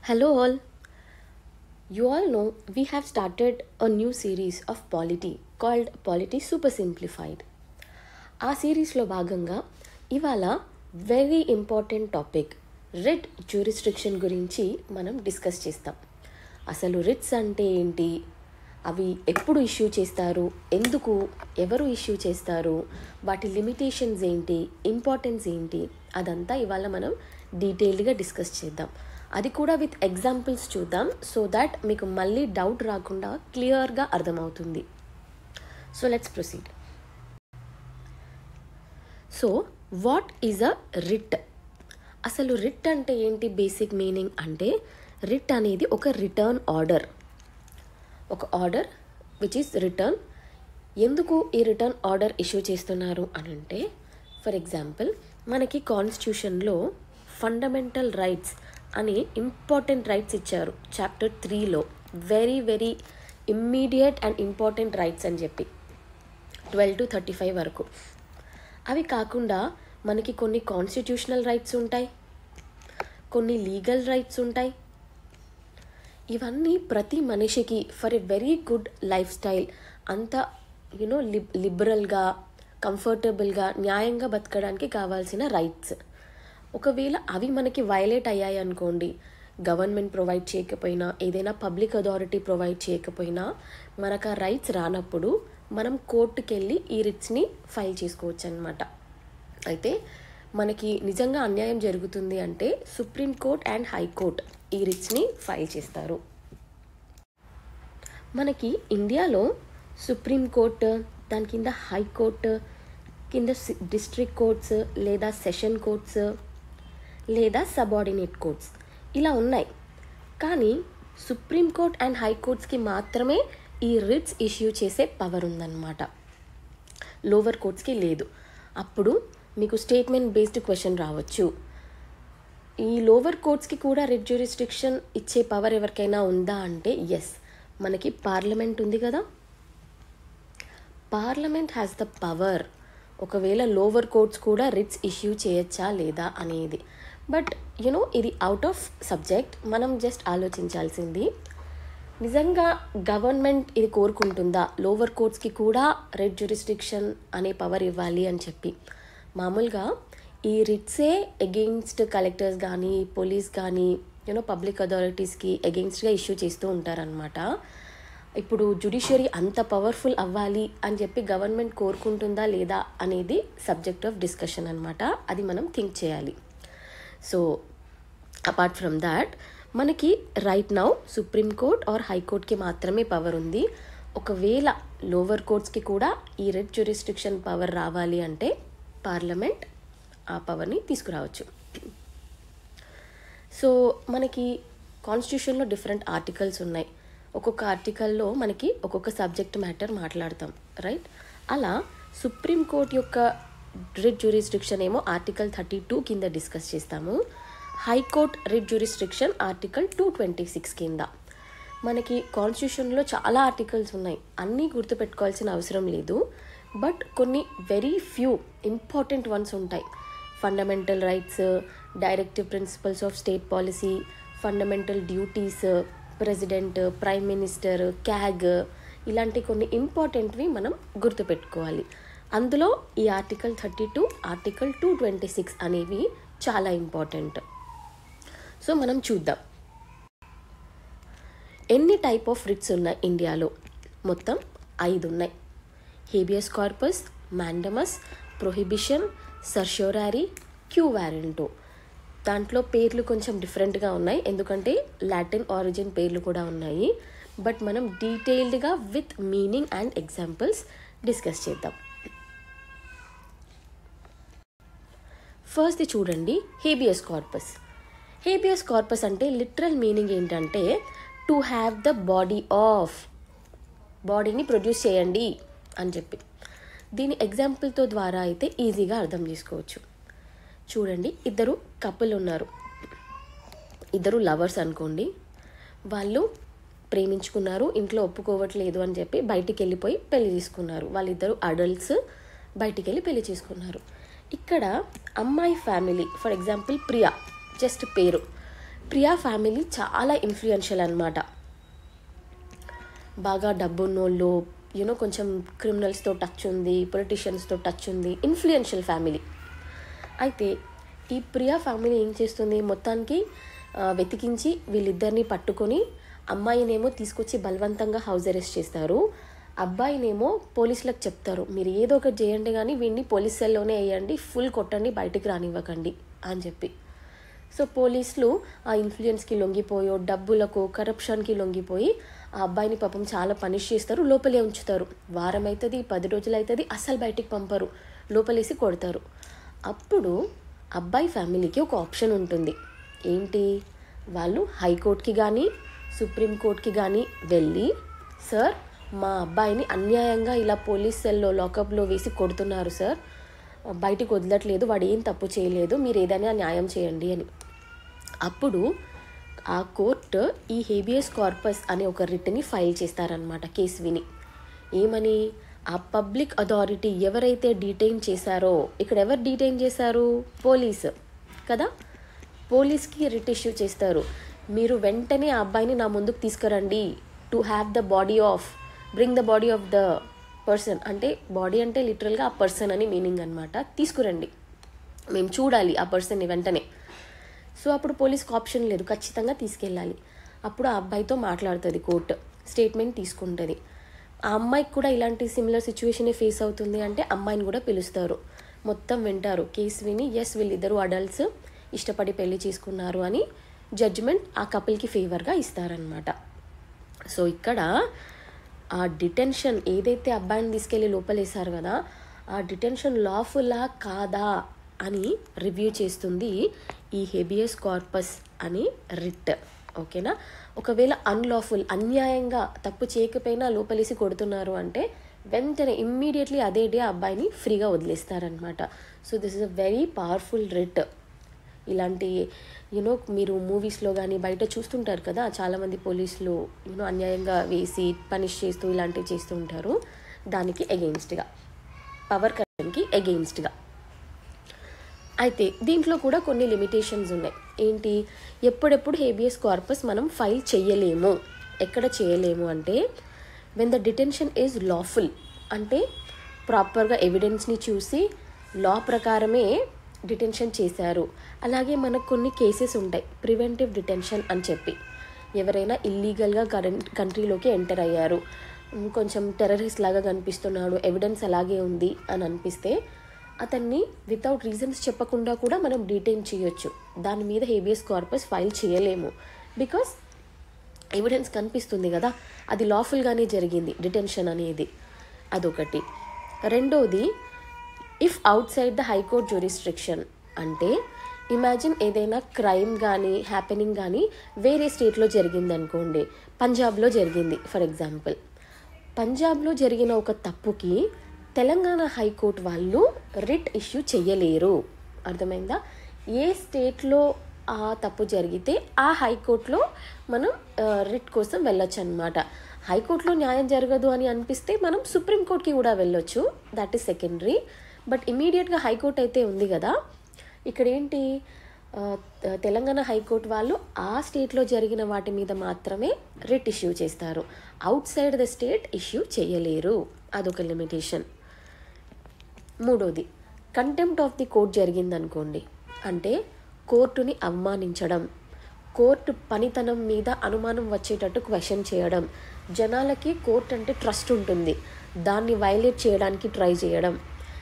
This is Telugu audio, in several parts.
Hello, all. You all know we have started a new series of polity called Polity Super Simplified. ఆ సిరీస్లో భాగంగా ఇవాళ very important topic writ jurisdiction గురించి మనం డిస్కస్ చేస్తాం అసలు రిట్స్ అంటే ఏంటి అవి ఎప్పుడు ఇష్యూ చేస్తారు ఎందుకు ఎవరు ఇష్యూ చేస్తారు వాటి లిమిటేషన్స్ ఏంటి ఇంపార్టెన్స్ ఏంటి అదంతా ఇవాళ మనం డీటెయిల్డ్గా డిస్కస్ చేద్దాం అది కూడా విత్ ఎగ్జాంపుల్స్ చూద్దాం సో దాట్ మీకు మళ్ళీ డౌట్ రాకుండా క్లియర్గా అర్థమవుతుంది so let's proceed so what is a writ అసలు రిట్ అంటే ఏంటి బేసిక్ మీనింగ్ అంటే రిట్ అనేది ఒక రిటర్న్ ఆర్డర్ ఒక ఆర్డర్ విచ్ ఈస్ రిటర్న్ ఎందుకు ఈ రిటర్న్ ఆర్డర్ ఇష్యూ చేస్తున్నారు అని అంటే ఫర్ ఎగ్జాంపుల్ మనకి కాన్స్టిట్యూషన్లో ఫండమెంటల్ రైట్స్ అని ఇంపార్టెంట్ రైట్స్ ఇచ్చారు చాప్టర్ త్రీలో very very immediate and important rights అని చెప్పి ట్వెల్వ్ టు థర్టీ ఫైవ్ వరకు అవి కాకుండా మనకి కొన్ని కాన్స్టిట్యూషనల్ రైట్స్ ఉంటాయి కొన్ని లీగల్ రైట్స్ ఉంటాయి ఇవన్నీ ప్రతి మనిషికి for a very good lifestyle అంత యునో లిబ్ లిబరల్గా కంఫర్టబుల్గా న్యాయంగా బతకడానికి కావాల్సిన రైట్స్ ఒకవేళ అవి మనకి వైలేట్ అయ్యాయి అనుకోండి గవర్నమెంట్ ప్రొవైడ్ చేయకపోయినా ఏదైనా పబ్లిక్ అథారిటీ ప్రొవైడ్ చేయకపోయినా మనకు ఆ రైట్స్ రానప్పుడు మనం కోర్టుకి వెళ్ళి ఈ రిట్స్ని ఫైల్ చేసుకోవచ్చు అనమాట అయితే మనకి నిజంగా అన్యాయం జరుగుతుంది అంటే సుప్రీంకోర్ట్ అండ్ హైకోర్ట్ ఈ రిట్స్ని ఫైల్ చేస్తారు మనకి ఇండియాలో సుప్రీంకోర్టు దాని కింద హైకోర్టు కింద డిస్ట్రిక్ట్ కోర్ట్స్ లేదా సెషన్ కోర్ట్స్ లేదా సబార్డినేట్ కోర్ట్స్ ఇలా ఉన్నాయి కానీ సుప్రీంకోర్ట్ అండ్ హైకోర్ట్స్కి మాత్రమే ఈ రిట్స్ ఇష్యూ చేసే పవర్ ఉందన్నమాట లోవర్ కోర్ట్స్కి లేదు అప్పుడు మీకు స్టేట్మెంట్ బేస్డ్ క్వశ్చన్ రావచ్చు ఈ లోవర్ కోర్ట్స్కి కూడా రిట్ జ్యూరిస్ట్రిక్షన్ ఇచ్చే పవర్ ఎవరికైనా ఉందా అంటే ఎస్ మనకి పార్లమెంట్ ఉంది కదా పార్లమెంట్ హ్యాస్ ద పవర్ ఒకవేళ లోవర్ కోర్ట్స్ కూడా రిట్స్ ఇష్యూ చేయొచ్చా లేదా అనేది బట్ యునో ఇది అవుట్ ఆఫ్ సబ్జెక్ట్ మనం జస్ట్ ఆలోచించాల్సింది నిజంగా గవర్నమెంట్ ఇది కోరుకుంటుందా లోవర్ కోర్ట్స్కి కూడా రెడ్ జ్యూరిస్ట్రిక్షన్ అనే పవర్ ఇవ్వాలి అని చెప్పి మామూలుగా ఈ రిట్సే అగెయిన్స్ట్ కలెక్టర్స్ కానీ పోలీస్ కానీ యూనో పబ్లిక్ అథారిటీస్కి అగెయిన్స్ట్గా ఇష్యూ చేస్తూ ఉంటారనమాట ఇప్పుడు జుడిషియరీ అంత పవర్ఫుల్ అవ్వాలి అని చెప్పి గవర్నమెంట్ కోరుకుంటుందా లేదా అనేది సబ్జెక్ట్ ఆఫ్ డిస్కషన్ అనమాట అది మనం థింక్ చేయాలి సో అపార్ట్ ఫ్రమ్ దాట్ మనకి రైట్ నౌ సుప్రీంకోర్ట్ ఆర్ హైకోర్ట్కి మాత్రమే పవర్ ఉంది ఒకవేళ లోవర్ కోర్ట్స్కి కూడా ఈ రెడ్ జ్యూరిస్ట్రిక్షన్ పవర్ రావాలి అంటే పార్లమెంట్ ఆ పవర్ని తీసుకురావచ్చు సో మనకి కాన్స్టిట్యూషన్లో డిఫరెంట్ ఆర్టికల్స్ ఉన్నాయి ఒక్కొక్క ఆర్టికల్లో మనకి ఒక్కొక్క సబ్జెక్ట్ మ్యాటర్ మాట్లాడతాం రైట్ అలా సుప్రీంకోర్ట్ యొక్క రిట్ జ్యూరిస్ట్రిక్షన్ ఏమో ఆర్టికల్ థర్టీ టూ కింద డిస్కస్ చేస్తాము high court writ jurisdiction article two twenty six కింద మనకి కాన్స్టిట్యూషన్లో చాలా ఆర్టికల్స్ ఉన్నాయి అన్నీ గుర్తుపెట్టుకోవాల్సిన అవసరం లేదు బట్ కొన్ని వెరీ ఫ్యూ ఇంపార్టెంట్ వన్స్ ఉంటాయి fundamental rights directive principles of state policy fundamental duties president prime minister CAG ఇలాంటి కొన్ని ఇంపార్టెంట్వి మనం గుర్తుపెట్టుకోవాలి అందులో ఈ article thirty two article two twenty six అనేవి చాలా ఇంపార్టెంట్ సో మనం చూద్దాం ఎన్ని టైప్ ఆఫ్ రిట్స్ ఉన్నాయి ఇండియాలో మొత్తం ఐదు ఉన్నాయి habeas corpus mandamus prohibition certiorari quo warranto దాంట్లో పేర్లు కొంచెం డిఫరెంట్గా ఉన్నాయి ఎందుకంటే లాటిన్ ఆరిజిన్ పేర్లు కూడా ఉన్నాయి బట్ మనం డీటెయిల్డ్గా with meaning and examples discuss చేద్దాం ఫస్ట్ది చూడండి హేబియస్ కార్పస్ హేబియస్ కార్పస్ అంటే లిటరల్ మీనింగ్ ఏంటంటే to have the body of బాడీని ప్రొడ్యూస్ చేయండి అని చెప్పి దీని ఎగ్జాంపుల్తో ద్వారా అయితే ఈజీగా అర్థం చేసుకోవచ్చు చూడండి ఇద్దరు కపుల్ ఉన్నారు ఇద్దరు లవర్స్ అనుకోండి వాళ్ళు ప్రేమించుకున్నారు ఇంట్లో ఒప్పుకోవట్లేదు అని చెప్పి బయటికి వెళ్ళిపోయి పెళ్లి చేసుకున్నారు వాళ్ళిద్దరు అడల్ట్స్ బయటికి వెళ్ళి పెళ్లి చేసుకున్నారు ఇక్కడ అమ్మాయి family for example Priya just పేరు ప్రియా ఫ్యామిలీ చాలా ఇన్ఫ్లుయెన్షియల్ అనమాట బాగా డబ్బున్నోళ్ళు యూనో కొంచెం క్రిమినల్స్తో టచ్ ఉంది పొలిటీషియన్స్తో టచ్ ఉంది ఇన్ఫ్లుయెన్షియల్ ఫ్యామిలీ అయితే ఈ ప్రియా ఫ్యామిలీ ఏం చేస్తుంది మొత్తానికి ఆ, వెతికించి వీళ్ళిద్దరిని పట్టుకొని అమ్మాయినేమో తీసుకొచ్చి బలవంతంగా హౌస్ అరెస్ట్ చేస్తారు అబ్బాయినేమో పోలీసులకు చెప్తారు మీరు ఏదో ఒకటి చేయండి కానీ వీడిని పోలీస్ సెల్లోనే వేయండి ఫుల్ కొట్టండి బయటికి రానివ్వకండి అని చెప్పి సో పోలీసులు ఆ ఇన్ఫ్లుయెన్స్కి లొంగిపోయో డబ్బులకు కరప్షన్కి లొంగిపోయి ఆ అబ్బాయిని పాపం చాలా పనిష్ చేస్తారు లోపలే ఉంచుతారు వారం అవుతుంది పది రోజులు అవుతుంది అస్సలు బయటికి పంపరు లోపలేసి కొడతారు అప్పుడు అబ్బాయి ఫ్యామిలీకి ఒక ఆప్షన్ ఉంటుంది ఏంటి వాళ్ళు హైకోర్టుకి కానీ సుప్రీంకోర్టుకి కానీ వెళ్ళి సార్ మా అబ్బాయిని అన్యాయంగా ఇలా పోలీస్ సెల్లో లాకప్లో వేసి కొడుతున్నారు సార్ బయటికి వదలట్లేదు వాడు ఏం తప్పు చేయలేదు మీరు ఏదైనా న్యాయం చేయండి అని అప్పుడు ఆ కోర్టు ఈ హేబియస్ కార్పస్ అనే ఒక రిట్ని ఫైల్ చేస్తారనమాట కేసు విని ఏమని ఆ పబ్లిక్ అథారిటీ ఎవరైతే డీటైన్ చేశారో ఇక్కడ ఎవరు డీటైన్ చేశారు పోలీసు కదా పోలీస్కి రిట్ ఇష్యూ చేస్తారు మీరు వెంటనే ఆ అబ్బాయిని నా ముందుకు తీసుకురండి to have the body of bring the body of the person అంటే బాడీ అంటే లిటరల్గా ఆ పర్సన్ అని మీనింగ్ అనమాట తీసుకురండి మేము చూడాలి ఆ పర్సన్ని వెంటనే సో అప్పుడు పోలీస్కి ఆప్షన్ లేదు ఖచ్చితంగా తీసుకెళ్ళాలి అప్పుడు ఆ అబ్బాయితో మాట్లాడుతుంది కోర్టు స్టేట్మెంట్ తీసుకుంటుంది ఆ అమ్మాయికి కూడా ఇలాంటి సిమిలర్ సిచ్యువేషనే ఫేస్ అవుతుంది అంటే అమ్మాయిని కూడా పిలుస్తారు మొత్తం వింటారు కేసు విని ఎస్ వీళ్ళిద్దరు అడల్ట్స్ ఇష్టపడి పెళ్లి చేసుకున్నారు అని జడ్జిమెంట్ ఆ కపుల్కి ఫేవర్గా ఇస్తారనమాట సో ఇక్కడ ఆ డిటెన్షన్ ఏదైతే అబ్బాయిని తీసుకెళ్ళి లోపలేశారు కదా ఆ డిటెన్షన్ లాఫుల్లా కాదా అని రివ్యూ చేస్తుంది ఈ హెబియస్ కార్పస్ అని రిట్ ఓకేనా ఒకవేళ అన్లాఫుల్ అన్యాయంగా తప్పు చేయకపోయినా లోపలేసి కొడుతున్నారు అంటే వెంటనే ఇమ్మీడియట్లీ అదే డే ఆ అబ్బాయిని ఫ్రీగా వదిలేస్తారనమాట so this is a very powerful writ ఇలాంటి యూనో మీరు మూవీస్లో కానీ బయట చూస్తుంటారు కదా చాలామంది పోలీసులు యూనో అన్యాయంగా వేసి పనిష్ చేస్తూ ఇలాంటివి చేస్తూ ఉంటారు దానికి ఎగెయిన్స్ట్గా పవర్ కరెంట్కి ఎగెయిన్స్ట్గా అయితే దీంట్లో కూడా కొన్ని లిమిటేషన్స్ ఉన్నాయి ఏంటి ఎప్పుడెప్పుడు హేబియస్ కార్పస్ మనం ఫైల్ చేయలేము ఎక్కడ చేయలేము అంటే when the detention is lawful అంటే ప్రాపర్గా ఎవిడెన్స్ని చూసి లా ప్రకారమే డిటెన్షన్ చేశారు అలాగే మనకు కొన్ని కేసెస్ ఉంటాయి ప్రివెంటివ్ డిటెన్షన్ అని చెప్పి ఎవరైనా ఇల్లీగల్గా కరెంట్ కంట్రీలోకి ఎంటర్ అయ్యారు ఉమ్, కొంచెం టెర్రరిస్ట్ లాగా కనిపిస్తున్నాడు ఎవిడెన్స్ అలాగే ఉంది అని అనిపిస్తే అతన్ని వితౌట్ రీజన్స్ చెప్పకుండా కూడా మనం డీటైన్ చేయొచ్చు దాని మీద హేబియస్ కార్పస్ ఫైల్ చేయలేము బికాస్ ఎవిడెన్స్ కనిపిస్తుంది కదా అది లాఫుల్గానే జరిగింది డిటెన్షన్ అనేది అదొకటి రెండోది if outside the high court jurisdiction అంటే ఇమాజిన్ ఏదైనా క్రైమ్ కానీ హ్యాపెనింగ్ కానీ వేరే స్టేట్లో జరిగింది అనుకోండి పంజాబ్లో జరిగింది ఫర్ ఎగ్జాంపుల్ పంజాబ్లో జరిగిన ఒక తప్పుకి తెలంగాణ హైకోర్టు వాళ్ళు రిట్ ఇష్యూ చెయ్యలేరు అర్థమైందా ఏ స్టేట్లో ఆ తప్పు జరిగితే ఆ హైకోర్టులో మనం ఆ, రిట్ కోసం వెళ్ళొచ్చు అనమాట హైకోర్టులో న్యాయం జరగదు అని అనిపిస్తే మనం సుప్రీంకోర్టుకి కూడా వెళ్ళొచ్చు దట్ ఈస్ సెకండరీ బట్ ఇమీడియట్గా హైకోర్టు అయితే ఉంది కదా ఇక్కడ ఏంటి ఆ, త- తెలంగాణ హైకోర్టు వాళ్ళు ఆ స్టేట్లో జరిగిన వాటి మీద మాత్రమే రిట్ ఇష్యూ చేస్తారు outside the state issue చేయలేరు అదొక లిమిటేషన్ మూడోది కంటెంప్ట్ ఆఫ్ ది కోర్ట్ జరిగిందనుకోండి అంటే కోర్టుని అవమానించడం కోర్టు పనితనం మీద అనుమానం వచ్చేటట్టు క్వశ్చన్ చేయడం జనాలకి కోర్టు అంటే ట్రస్ట్ ఉంటుంది దాన్ని వైలేట్ చేయడానికి ట్రై చేయడం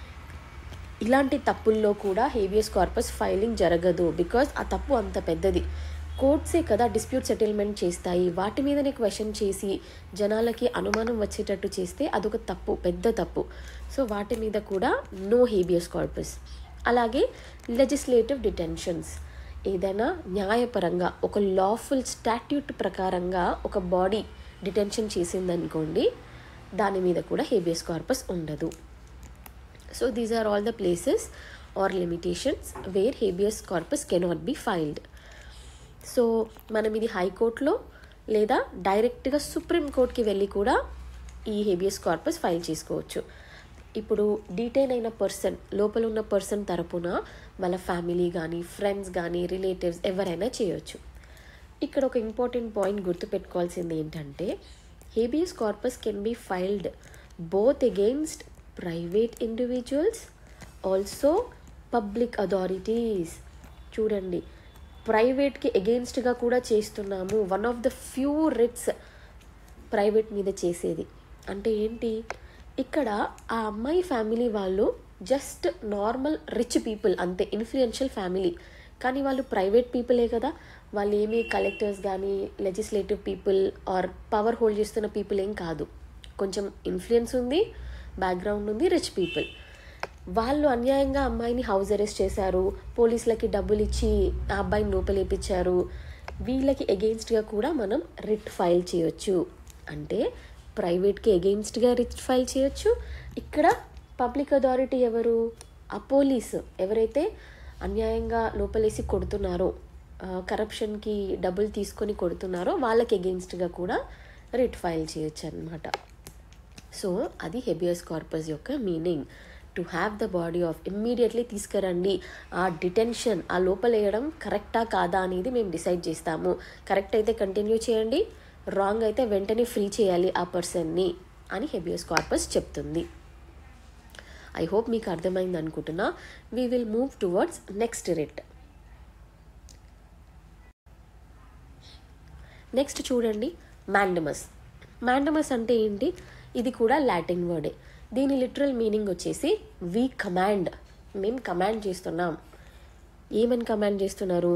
ఇలాంటి తప్పుల్లో కూడా హేవియస్ కార్పస్ ఫైలింగ్ జరగదు బికాజ్ ఆ తప్పు అంత పెద్దది కోర్ట్సే కదా డిస్ప్యూట్ సెటిల్మెంట్ చేస్తాయి వాటి మీదనే క్వశ్చన్ చేసి జనాలకి అనుమానం వచ్చేటట్టు చేస్తే అదొక తప్పు పెద్ద తప్పు సో వాటి మీద కూడా నో హేబియస్ కార్పస్ అలాగే లెజిస్లేటివ్ డిటెన్షన్స్ ఏదైనా న్యాయపరంగా ఒక లాఫుల్ స్టాట్యూట్ ప్రకారంగా ఒక బాడీ డిటెన్షన్ చేసిందనుకోండి దాని మీద కూడా హేబియస్ కార్పస్ ఉండదు so these are all the places are limitations where habeas corpus cannot be filed so మనం ఇది హైకోర్టులో లేదా డైరెక్ట్గా సుప్రీంకోర్టుకి వెళ్ళి కూడా ఈ హేబియస్ కార్పస్ ఫైల్ చేసుకోవచ్చు ఇప్పుడు డీటైన్ అయిన పర్సన్ లోపల ఉన్న పర్సన్ తరపున వాళ్ళ ఫ్యామిలీ కానీ ఫ్రెండ్స్ కానీ రిలేటివ్స్ ఎవరైనా చేయొచ్చు ఇక్కడ ఒక ఇంపార్టెంట్ పాయింట్ గుర్తుపెట్టుకోవాల్సింది ఏంటంటే habeas corpus can be filed both against private individuals also public authorities చూడండి ప్రైవేట్కి ఎగెయిన్స్ట్గా కూడా చేస్తున్నాము one of the few writs private మీద చేసేది అంటే ఏంటి ఇక్కడ ఆ అమ్మాయి ఫ్యామిలీ వాళ్ళు జస్ట్ నార్మల్ రిచ్ పీపుల్ అంతే ఇన్ఫ్లుయెన్షియల్ ఫ్యామిలీ కానీ వాళ్ళు ప్రైవేట్ పీపులే కదా వాళ్ళు ఏమీ కలెక్టర్స్ కానీ legislative people or power hold చేస్తున్న పీపుల్ ఏం కాదు కొంచెం ఇన్ఫ్లుయెన్స్ ఉంది బ్యాక్గ్రౌండ్ ఉంది రిచ్ పీపుల్ వాళ్ళు అన్యాయంగా అమ్మాయిని హౌస్ అరెస్ట్ చేశారు పోలీసులకి డబ్బులు ఇచ్చి ఆ అబ్బాయిని లోపలేపించారు వీళ్ళకి ఎగెయిన్స్ట్గా కూడా మనం రిట్ ఫైల్ చేయొచ్చు అంటే ప్రైవేట్కి ఎగెయిన్స్ట్గా రిట్ ఫైల్ చేయొచ్చు ఇక్కడ పబ్లిక్ అథారిటీ ఎవరు ఆ పోలీసు ఎవరైతే అన్యాయంగా లోపలేసి కొడుతున్నారో కరప్షన్కి డబ్బులు తీసుకొని కొడుతున్నారో వాళ్ళకి ఎగెయిన్స్ట్గా కూడా రిట్ ఫైల్ చేయొచ్చు అనమాట సో అది హెబియస్ కార్పస్ యొక్క meaning to have the body of immediately తీసుకురండి ఆ డిటెన్షన్ ఆ లోపలేయడం కరెక్టా కాదా అనేది మేము డిసైడ్ చేస్తాము కరెక్ట్ అయితే కంటిన్యూ చేయండి రాంగ్ అయితే వెంటనే ఫ్రీ చేయాలి ఆ పర్సన్ని అని హెబియస్ కార్పస్ చెప్తుంది ఐ హోప్ మీకు అర్థమైంది అనుకుంటున్నా we will move towards next writ next చూడండి మ్యాండమస్ మ్యాండమస్ అంటే ఏంటి ఇది కూడా లాటిన్ వర్డే దీని లిటరల్ మీనింగ్ వచ్చేసి వి కమాండ్ మేము కమాండ్ చేస్తున్నాం ఏమని కమాండ్ చేస్తున్నారు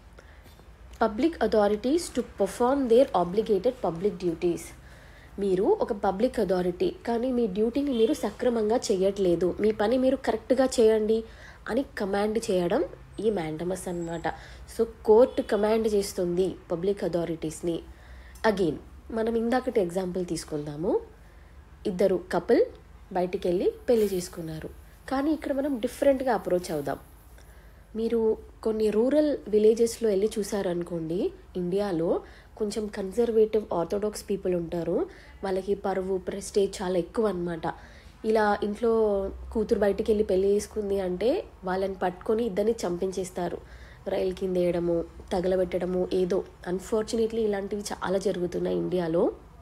public authorities to perform their obligated public duties మీరు ఒక పబ్లిక్ అథారిటీ కానీ మీ డ్యూటీని మీరు సక్రమంగా చేయట్లేదు మీ పని మీరు కరెక్ట్గా చేయండి అని కమాండ్ చేయడం ఈ మ్యాండమస్ అన్నమాట సో కోర్టు కమాండ్ చేస్తుంది పబ్లిక్ అథారిటీస్ని అగైన్ మనం ఇందాకటి ఎగ్జాంపుల్ తీసుకుందాము ఇద్దరు కపుల్ బయటికి వెళ్ళి పెళ్లి చేసుకున్నారు కానీ ఇక్కడ మనం డిఫరెంట్గా అప్రోచ్ అవుదాం మీరు కొన్ని రూరల్ విలేజెస్లో వెళ్ళి చూసారనుకోండి ఇండియాలో కొంచెం కన్జర్వేటివ్ ఆర్థోడాక్స్ పీపుల్ ఉంటారు వాళ్ళకి పరువు ప్రెస్టేజ్ చాలా ఎక్కువ అనమాట ఇలా ఇంట్లో కూతురు బయటికి వెళ్ళి పెళ్లి చేసుకుంది అంటే వాళ్ళని పట్టుకొని ఇద్దరిని చంపించేస్తారు రైలు కింద వేయడము తగలబెట్టడము ఏదో అన్ఫార్చునేట్లీ ఇలాంటివి చాలా జరుగుతున్నాయి ఇండియాలో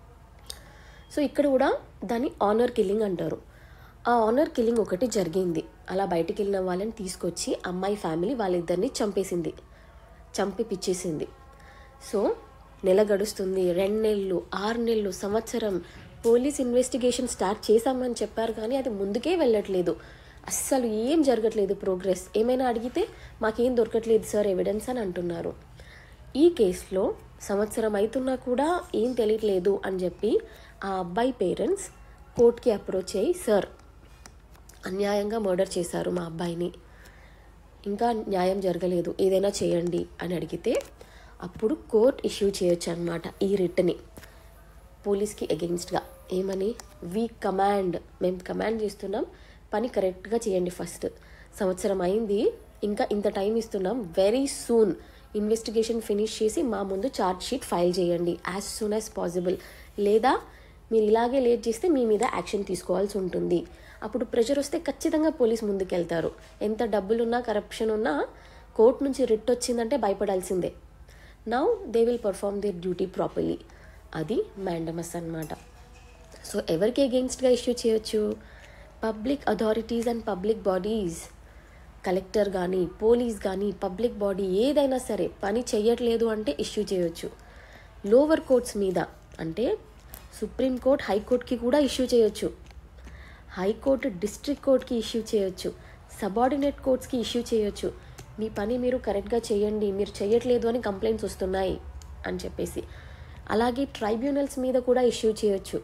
సో ఇక్కడ కూడా దాన్ని ఆనర్ కిల్లింగ్ అంటారు ఆ ఆనర్ కిల్లింగ్ ఒకటి జరిగింది అలా బయటికి వెళ్ళిన వాళ్ళని తీసుకొచ్చి అమ్మాయి ఫ్యామిలీ వాళ్ళిద్దరిని చంపేసింది చంపి పిచ్చేసింది సో నెల గడుస్తుంది రెండు నెలలు ఆరు నెలలు సంవత్సరం పోలీస్ ఇన్వెస్టిగేషన్ స్టార్ట్ చేశామని చెప్పారు కానీ అది ముందుకే వెళ్ళట్లేదు అస్సలు ఏం జరగట్లేదు ప్రోగ్రెస్ ఏమైనా అడిగితే మాకేం దొరకట్లేదు సార్ ఎవిడెన్స్ అని అంటున్నారు ఈ కేసులో సంవత్సరం అవుతున్నా కూడా ఏం తెలియట్లేదు అని చెప్పి ఆ అబ్బాయి పేరెంట్స్ కోర్టుకి అప్రోచ్ అయ్యి సార్ అన్యాయంగా మర్డర్ చేశారు మా అబ్బాయిని ఇంకా న్యాయం జరగలేదు ఏదైనా చేయండి అని అడిగితే అప్పుడు కోర్ట్ ఇష్యూ చేయొచ్చు అనమాట ఈ రిట్ని పోలీస్కి అగెయిన్స్ట్గా ఏమని వీ కమాండ్ మేము కమాండ్ చేస్తున్నాం పని కరెక్ట్గా చేయండి ఫస్ట్ సంవత్సరం అయింది ఇంకా ఇంత టైం ఇస్తున్నాం వెరీ సూన్ ఇన్వెస్టిగేషన్ ఫినిష్ చేసి మా ముందు ఛార్జ్ షీట్ ఫైల్ చేయండి యాజ్ సూన్ యాజ్ పాసిబుల్ లేదా మీరు ఇలాగే లేట్ చేస్తే మీ మీద యాక్షన్ తీసుకోవాల్సి ఉంటుంది అప్పుడు ప్రెషర్ వస్తే ఖచ్చితంగా పోలీస్ ముందుకెళ్తారు ఎంత డబ్బులున్నా కరప్షన్ ఉన్నా కోర్టు నుంచి రిట్ వచ్చిందంటే భయపడాల్సిందే now they will perform their duty properly అది మ్యాండమస్ అన్నమాట సో ఎవరికి అగెయిన్స్ట్గా ఇష్యూ చేయొచ్చు public authorities and public bodies collector కానీ పోలీస్ కానీ పబ్లిక్ బాడీ ఏదైనా సరే పని చెయ్యట్లేదు అంటే ఇష్యూ చేయొచ్చు లోవర్ కోర్ట్స్ మీద అంటే సుప్రీంకోర్ట్ హైకోర్టుకి కూడా ఇష్యూ చేయొచ్చు హైకోర్టు డిస్ట్రిక్ట్ కోర్ట్కి ఇష్యూ చేయొచ్చు సబార్డినేట్ కోర్ట్స్కి ఇష్యూ చేయొచ్చు మీ పని మీరు కరెక్ట్గా చేయండి మీరు చేయట్లేదు అని కంప్లైంట్స్ వస్తున్నాయి అని చెప్పేసి అలాగే ట్రైబ్యునల్స్ మీద కూడా ఇష్యూ చేయొచ్చు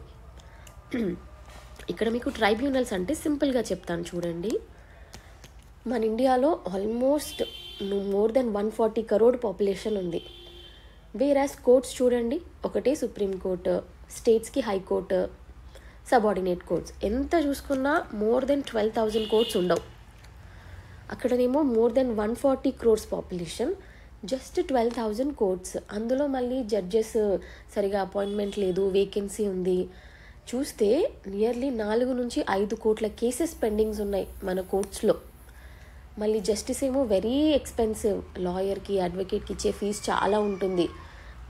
ఇక్కడ మీకు ట్రైబ్యునల్స్ అంటే సింపుల్గా చెప్తాను చూడండి మన ఇండియాలో almost more than one forty crore population ఉంది వేరాస్ కోర్ట్స్ చూడండి ఒకటే సుప్రీం కోర్టు స్టేట్స్కి హైకోర్టు సబార్డినేట్ కోర్ట్స్ ఎంత చూసుకున్నా more than twelve thousand courts ఉండవు అక్కడనేమో more than one forty crores population just twelve thousand courts అందులో మళ్ళీ జడ్జెస్ సరిగా అపాయింట్మెంట్ లేదు వేకెన్సీ ఉంది చూస్తే నియర్లీ నాలుగు నుంచి ఐదు కోట్ల కేసెస్ పెండింగ్స్ ఉన్నాయి మన కోర్ట్స్లో మళ్ళీ జస్టిస్ ఏమో వెరీ ఎక్స్పెన్సివ్ లాయర్కి అడ్వకేట్కి ఇచ్చే ఫీజు చాలా ఉంటుంది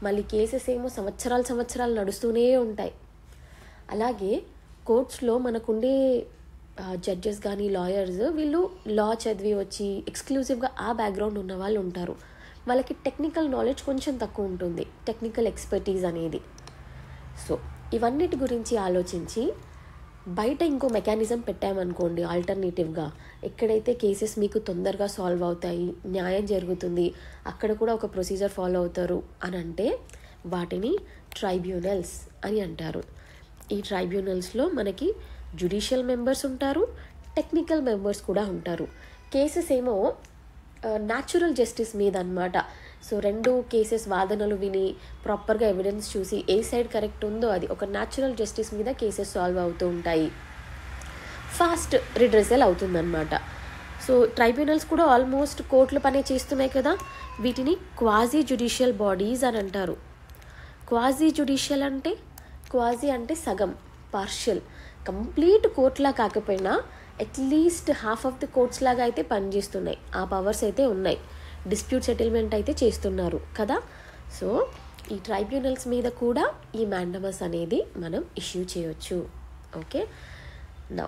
మళ్ళీ కేసెస్ ఏమో సంవత్సరాలు సంవత్సరాలు నడుస్తూనే ఉంటాయి అలాగే కోర్ట్స్లో మనకుండే జడ్జెస్ కానీ లాయర్స్ వీళ్ళు లా చదివి వచ్చి ఎక్స్క్లూజివ్గా ఆ బ్యాక్గ్రౌండ్ ఉన్న వాళ్ళు ఉంటారు వాళ్ళకి టెక్నికల్ నాలెడ్జ్ కొంచెం తక్కువ ఉంటుంది టెక్నికల్ ఎక్స్పర్టీస్ అనేది సో ఇవన్నిటి గురించి ఆలోచించి బయట ఇంకో మెకానిజం పెట్టామనుకోండి ఆల్టర్నేటివ్గా ఎక్కడైతే కేసెస్ మీకు తొందరగా సాల్వ్ అవుతాయి న్యాయం జరుగుతుంది అక్కడ కూడా ఒక ప్రొసీజర్ ఫాలో అవుతారు అని అంటే వాటిని ట్రైబ్యునల్స్ అని అంటారు ఈ ట్రైబ్యునల్స్లో మనకి జుడిషియల్ మెంబర్స్ ఉంటారు టెక్నికల్ మెంబర్స్ కూడా ఉంటారు కేసెస్ ఏమో న్యాచురల్ జస్టిస్ మీద అనమాట సో రెండు కేసెస్ వాదనలు విని ప్రాపర్గా ఎవిడెన్స్ చూసి ఏ సైడ్ కరెక్ట్ ఉందో అది ఒక న్యాచురల్ జస్టిస్ మీద కేసెస్ సాల్వ్ అవుతూ ఉంటాయి ఫాస్ట్ రిడ్రెసల్ అవుతుందన్నమాట సో ట్రైబ్యునల్స్ కూడా ఆల్మోస్ట్ కోర్టుల పనే చేస్తున్నాయి కదా వీటిని క్వాజీ జుడిషియల్ బాడీస్ అని అంటారు క్వాజీ జుడిషియల్ అంటే క్వాజీ అంటే సగం పార్షియల్ కంప్లీట్ కోర్టులా కాకపోయినా at least half of the courts లాగా అయితే పనిచేస్తున్నాయి ఆ పవర్స్ అయితే ఉన్నాయి డిస్ప్యూట్ సెటిల్మెంట్ అయితే చేస్తున్నారు కదా సో ఈ ట్రైబ్యునల్స్ మీద కూడా ఈ మ్యాండమస్ అనేది మనం ఇష్యూ చేయొచ్చు ఓకే నా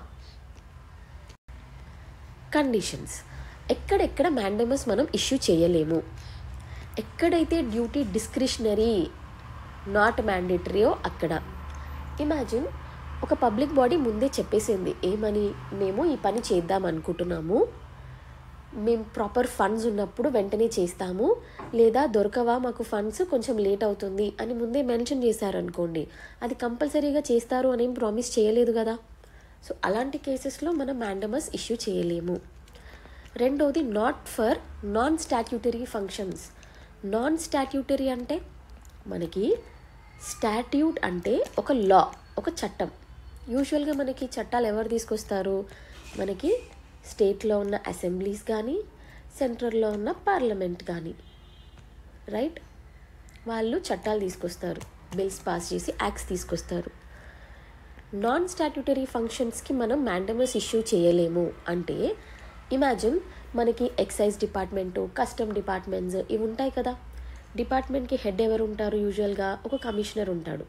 కండిషన్స్ ఎక్కడెక్కడ మ్యాండమస్ మనం ఇష్యూ చేయలేము ఎక్కడైతే డ్యూటీ డిస్క్రిషనరీ నాట్ మ్యాండేటరీయో అక్కడ ఇమాజిన్ ఒక పబ్లిక్ బాడీ ముందే చెప్పేసింది ఏమని మేము ఈ పని చేద్దాం అనుకుంటున్నాము మేము ప్రాపర్ ఫండ్స్ ఉన్నప్పుడు వెంటనే చేస్తాము లేదా దొరకవా మాకు ఫండ్స్ కొంచెం లేట్ అవుతుంది అని ముందే మెన్షన్ చేశారనుకోండి అది కంపల్సరీగా చేస్తారు అని ఏం ప్రామిస్ చేయలేదు కదా సో అలాంటి కేసెస్లో మనం మ్యాండమస్ ఇష్యూ చేయలేము రెండోది not for non statutory functions non statutory అంటే మనకి స్టాట్యూట్ అంటే ఒక లా ఒక చట్టం యూజువల్గా మనకి చట్టాలు ఎవరు తీసుకొస్తారు మనకి స్టేట్లో ఉన్న అసెంబ్లీస్ కానీ సెంట్రల్లో ఉన్న పార్లమెంట్ కానీ రైట్ వాళ్ళు చట్టాలు తీసుకొస్తారు బిల్స్ పాస్ చేసి యాక్ట్స్ తీసుకొస్తారు నాన్ స్టాట్యూటరీ ఫంక్షన్స్కి మనం మ్యాండమస్ ఇష్యూ చేయలేము అంటే ఇమాజిన్ మనకి ఎక్సైజ్ డిపార్ట్మెంటు కస్టమ్ డిపార్ట్మెంట్స్ ఇవి ఉంటాయి కదా డిపార్ట్మెంట్కి హెడ్ ఎవరు ఉంటారు యూజువల్గా ఒక కమిషనర్ ఉంటాడు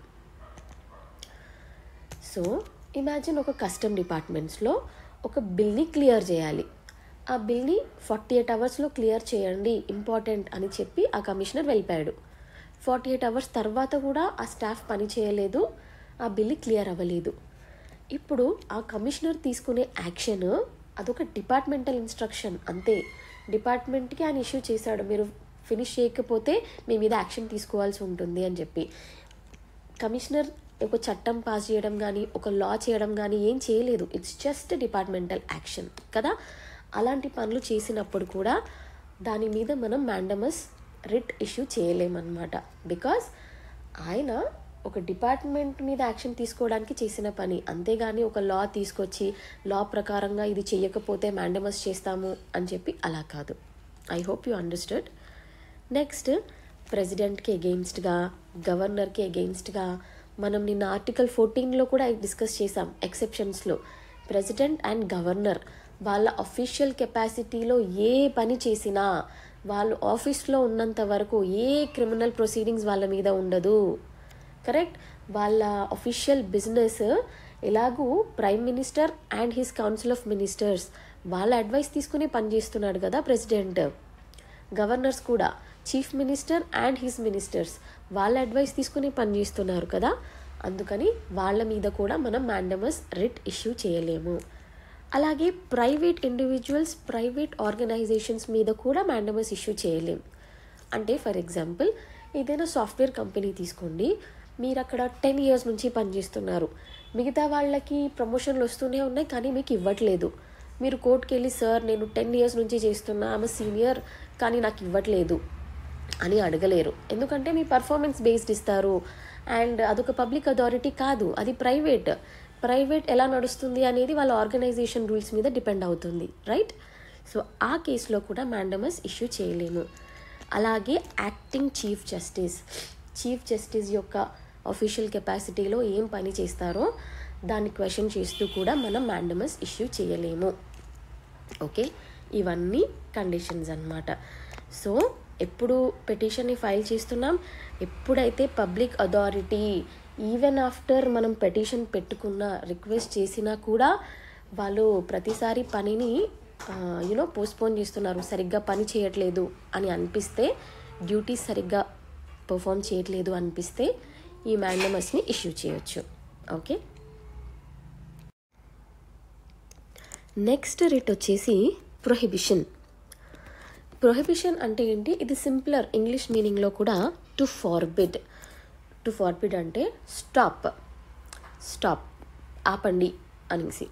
సో ఇమాజిన్ ఒక కస్టమ్ డిపార్ట్మెంట్స్లో ఒక బిల్ని క్లియర్ చేయాలి ఆ బిల్ని ఫార్టీ ఎయిట్ అవర్స్లో క్లియర్ చేయండి ఇంపార్టెంట్ అని చెప్పి ఆ కమిషనర్ వెళ్ళిపోయాడు ఫార్టీ ఎయిట్ అవర్స్ తర్వాత కూడా ఆ స్టాఫ్ పని చేయలేదు ఆ బిల్లు క్లియర్ అవ్వలేదు ఇప్పుడు ఆ కమిషనర్ తీసుకునే యాక్షన్ అదొక డిపార్ట్మెంటల్ ఇన్స్ట్రక్షన్ అంతే డిపార్ట్మెంట్కి ఆయన ఇష్యూ చేశాడు మీరు ఫినిష్ చేయకపోతే మీ మీద యాక్షన్ తీసుకోవాల్సి ఉంటుంది అని చెప్పి కమిషనర్ ఒక చట్టం పాస్ చేయడం కానీ ఒక లా చేయడం కానీ ఏం చేయలేదు ఇట్స్ జస్ట్ డిపార్ట్మెంటల్ యాక్షన్ కదా అలాంటి పనులు చేసినప్పుడు కూడా దాని మీద మనం మ్యాండమస్ రిట్ ఇష్యూ చేయలేమన్నమాట బికాస్ ఆయన ఒక డిపార్ట్మెంట్ మీద యాక్షన్ తీసుకోవడానికి చేసిన పని అంతేగాని ఒక లా తీసుకొచ్చి లా ప్రకారంగా ఇది చేయకపోతే మ్యాండమస్ చేస్తాము అని చెప్పి అలా కాదు I hope you understood next ప్రెసిడెంట్కి ఎగెయిన్స్ట్గా గవర్నర్కి ఎగెయిన్స్ట్గా మనం నిన్న ఆర్టికల్ ఫోర్టీన్లో కూడా డిస్కస్ చేసాం ఎక్సెప్షన్స్లో ప్రెసిడెంట్ అండ్ గవర్నర్ వాళ్ళ అఫీషియల్ కెపాసిటీలో ఏ పని చేసినా వాళ్ళు ఆఫీస్లో ఉన్నంత వరకు ఏ క్రిమినల్ ప్రొసీడింగ్స్ వాళ్ళ మీద ఉండదు కరెక్ట్ వాళ్ళ అఫీషియల్ బిజినెస్ ఎలాగూ prime minister and his council of ministers వాళ్ళ అడ్వైస్ తీసుకుని పనిచేస్తున్నాడు కదా ప్రెసిడెంట్ గవర్నర్స్ కూడా chief minister and his ministers వాళ్ళ అడ్వైస్ తీసుకుని పనిచేస్తున్నారు కదా అందుకని వాళ్ళ మీద కూడా మనం మ్యాండమస్ రిట్ ఇష్యూ చేయలేము అలాగే ప్రైవేట్ ఇండివిజువల్స్ ప్రైవేట్ ఆర్గనైజేషన్స్ మీద కూడా మ్యాండమస్ ఇష్యూ చేయలేం అంటే ఫర్ ఎగ్జాంపుల్ ఏదైనా సాఫ్ట్వేర్ కంపెనీ తీసుకోండి మీరు అక్కడ టెన్ ఇయర్స్ నుంచి పనిచేస్తున్నారు మిగతా వాళ్ళకి ప్రమోషన్లు వస్తూనే ఉన్నాయి కానీ మీకు ఇవ్వట్లేదు మీరు కోర్టుకి వెళ్ళి సార్ నేను టెన్ ఇయర్స్ నుంచి చేస్తున్నా ఆమె సీనియర్ కానీ నాకు ఇవ్వట్లేదు అని అడగలేరు ఎందుకంటే మీ పర్ఫార్మెన్స్ బేస్డ్ ఇస్తారు అండ్ అదొక పబ్లిక్ అథారిటీ కాదు అది ప్రైవేట్ ప్రైవేట్ ఎలా నడుస్తుంది అనేది వాళ్ళ ఆర్గనైజేషన్ రూల్స్ మీద డిపెండ్ అవుతుంది రైట్ సో ఆ కేసులో కూడా మ్యాండమస్ ఇష్యూ చేయలేము అలాగే acting chief justice chief justice యొక్క అఫీషియల్ కెపాసిటీలో ఏం పని చేస్తారో దాన్ని క్వశ్చన్ చేస్తూ కూడా మనం మ్యాండమస్ ఇష్యూ చేయలేము ఓకే ఇవన్నీ కండిషన్స్ అన్నమాట సో ఎప్పుడు పెటిషన్ని ఫైల్ చేస్తున్నాం ఎప్పుడైతే పబ్లిక్ అథారిటీ ఈవెన్ ఆఫ్టర్ మనం పెటిషన్ పెట్టుకున్న రిక్వెస్ట్ చేసినా కూడా వాళ్ళు ప్రతిసారి పనిని యూనో పోస్ట్పోన్ చేస్తున్నారు సరిగ్గా పని చేయట్లేదు అని అనిపిస్తే డ్యూటీస్ సరిగ్గా పర్ఫామ్ చేయట్లేదు అనిపిస్తే ఈ మ్యాండమస్ని ఇష్యూ చేయొచ్చు ఓకే నెక్స్ట్ రిట్ వచ్చేసి ప్రొహిబిషన్ ప్రొహిబిషన్ అంటే ఏంటి ఇది సింప్లర్ ఇంగ్లీష్ మీనింగ్లో కూడా టు ఫార్బిడ్ టు ఫార్బిడ్ అంటే స్టాప్ స్టాప్ ఆపండి అనేసి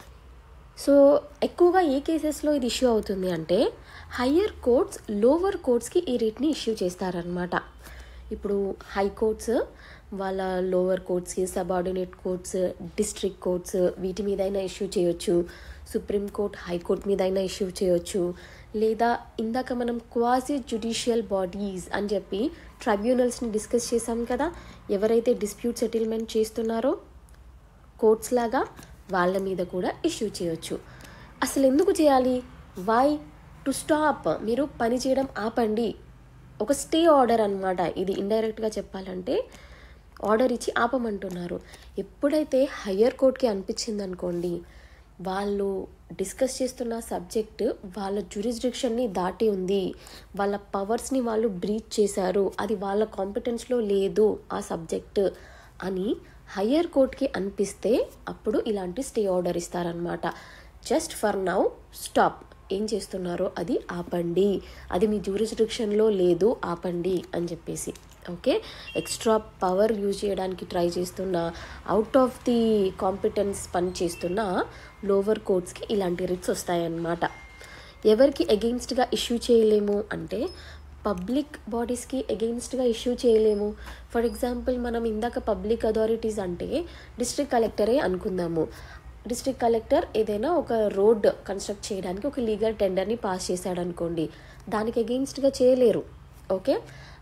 సో ఎక్కువగా ఏ కేసెస్లో ఇది ఇష్యూ అవుతుంది అంటే హయ్యర్ కోర్ట్స్ లోవర్ కోర్ట్స్కి ఈ రేట్ని ఇష్యూ చేస్తారనమాట ఇప్పుడు హై కోర్ట్స్ వాళ్ళ లోవర్ కోర్ట్స్కి సబార్డినేట్ కోర్ట్స్ డిస్ట్రిక్ట్ కోర్ట్స్ వీటి మీద అయినా ఇష్యూ చేయొచ్చు సుప్రీంకోర్ట్ హైకోర్ట్ మీద అయినా ఇష్యూ చేయొచ్చు లేదా ఇందాక మనం క్వాజీ జ్యుడిషియల్ బాడీస్ అని చెప్పి ట్రైబ్యునల్స్ని డిస్కస్ చేసాం కదా ఎవరైతే డిస్ప్యూట్ సెటిల్మెంట్ చేస్తున్నారో కోర్ట్స్ లాగా వాళ్ళ మీద కూడా ఇష్యూ చేయొచ్చు అసలు ఎందుకు చేయాలి వై టు స్టాప్ మీరు పని చేయడం ఆపండి ఒక స్టే ఆర్డర్ అనమాట ఇది ఇండైరెక్ట్గా చెప్పాలంటే ఆర్డర్ ఇచ్చి ఆపమంటున్నారు ఎప్పుడైతే హయ్యర్ కోర్ట్కి అనిపించింది అనుకోండి వాళ్ళు డిస్కస్ చేస్తున్న సబ్జెక్ట్ వాళ్ళ జ్యూరిస్డిక్షన్ని దాటి ఉంది వాళ్ళ పవర్స్ని వాళ్ళు బ్రీచ్ చేశారు అది వాళ్ళ కాంపిటెన్స్లో లేదు ఆ సబ్జెక్ట్ అని హయ్యర్ కోర్ట్కి అనిపిస్తే అప్పుడు ఇలాంటి స్టే ఆర్డర్ ఇస్తారనమాట జస్ట్ ఫర్ నౌ స్టాప్ ఏం చేస్తున్నారో అది ఆపండి అది మీ జ్యూరిస్డిక్షన్లో లేదు ఆపండి అని చెప్పేసి ఓకే ఎక్స్ట్రా పవర్ యూజ్ చేయడానికి ట్రై చేస్తున్న అవుట్ ఆఫ్ ది కాంపిటెన్స్ పని చేస్తున్న లోవర్ కోర్ట్స్కి ఇలాంటి రిట్స్ వస్తాయన్నమాట ఎవరికి అగెయిన్స్ట్గా ఇష్యూ చేయలేము అంటే పబ్లిక్ బాడీస్కి అగెయిన్స్ట్గా ఇష్యూ చేయలేము ఫర్ ఎగ్జాంపుల్ మనం ఇందాక పబ్లిక్ అథారిటీస్ అంటే డిస్ట్రిక్ట్ కలెక్టరే అనుకుందాము డిస్ట్రిక్ట్ కలెక్టర్ ఏదైనా ఒక రోడ్ కన్స్ట్రక్ట్ చేయడానికి ఒక లీగల్ టెండర్ని పాస్ చేశాడు అనుకోండి దానికి అగెయిన్స్ట్గా చేయలేరు ఓకే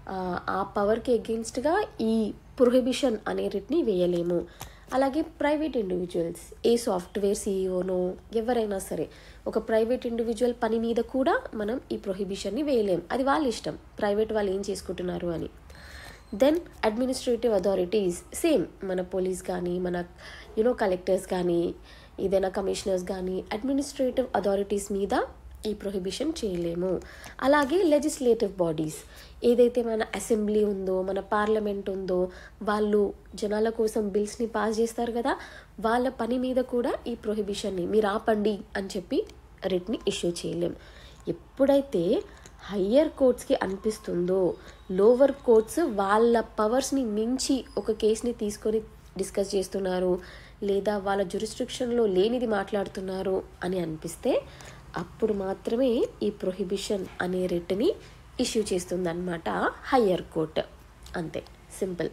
ఆ పవర్కి అగెయిన్స్ట్గా ఈ ప్రొహిబిషన్ అనే రిట్ని వేయలేము అలాగే ప్రైవేట్ ఇండివిజువల్స్ ఏ సాఫ్ట్వేర్ సీఈఓనో ఎవరైనా సరే ఒక ప్రైవేట్ ఇండివిజువల్ పని మీద కూడా మనం ఈ ప్రొహిబిషన్ని వేయలేం అది వాళ్ళ ఇష్టం ప్రైవేట్ వాళ్ళు ఏం చేసుకుంటున్నారు అని దెన్ అడ్మినిస్ట్రేటివ్ అథారిటీస్ సేమ్ మన పోలీస్ కానీ మన యునో కలెక్టర్స్ కానీ ఏదైనా కమిషనర్స్ కానీ అడ్మినిస్ట్రేటివ్ అథారిటీస్ మీద ఈ ప్రొహిబిషన్ చేయలేము అలాగే లెజిస్లేటివ్ బాడీస్ ఏదైతే మన అసెంబ్లీ ఉందో మన పార్లమెంట్ ఉందో వాళ్ళు జనాల కోసం బిల్స్ని పాస్ చేస్తారు కదా వాళ్ళ పని మీద కూడా ఈ ప్రొహిబిషన్ని మీరు ఆపండి అని చెప్పి రిట్ని ఇష్యూ చేయలేం ఎప్పుడైతే హయ్యర్ కోర్ట్స్కి అనిపిస్తుందో లోవర్ కోర్ట్స్ వాళ్ళ పవర్స్ని మించి ఒక కేసుని తీసుకొని డిస్కస్ చేస్తున్నారు లేదా వాళ్ళ జురిస్ట్రిక్షన్లో లేనిది మాట్లాడుతున్నారు అని అనిపిస్తే అప్పుడు మాత్రమే ఈ ప్రొహిబిషన్ అనే రిట్ని ఇష్యూ చేస్తుందన్నమాట హయ్యర్ కోర్ట్ అంతే సింపుల్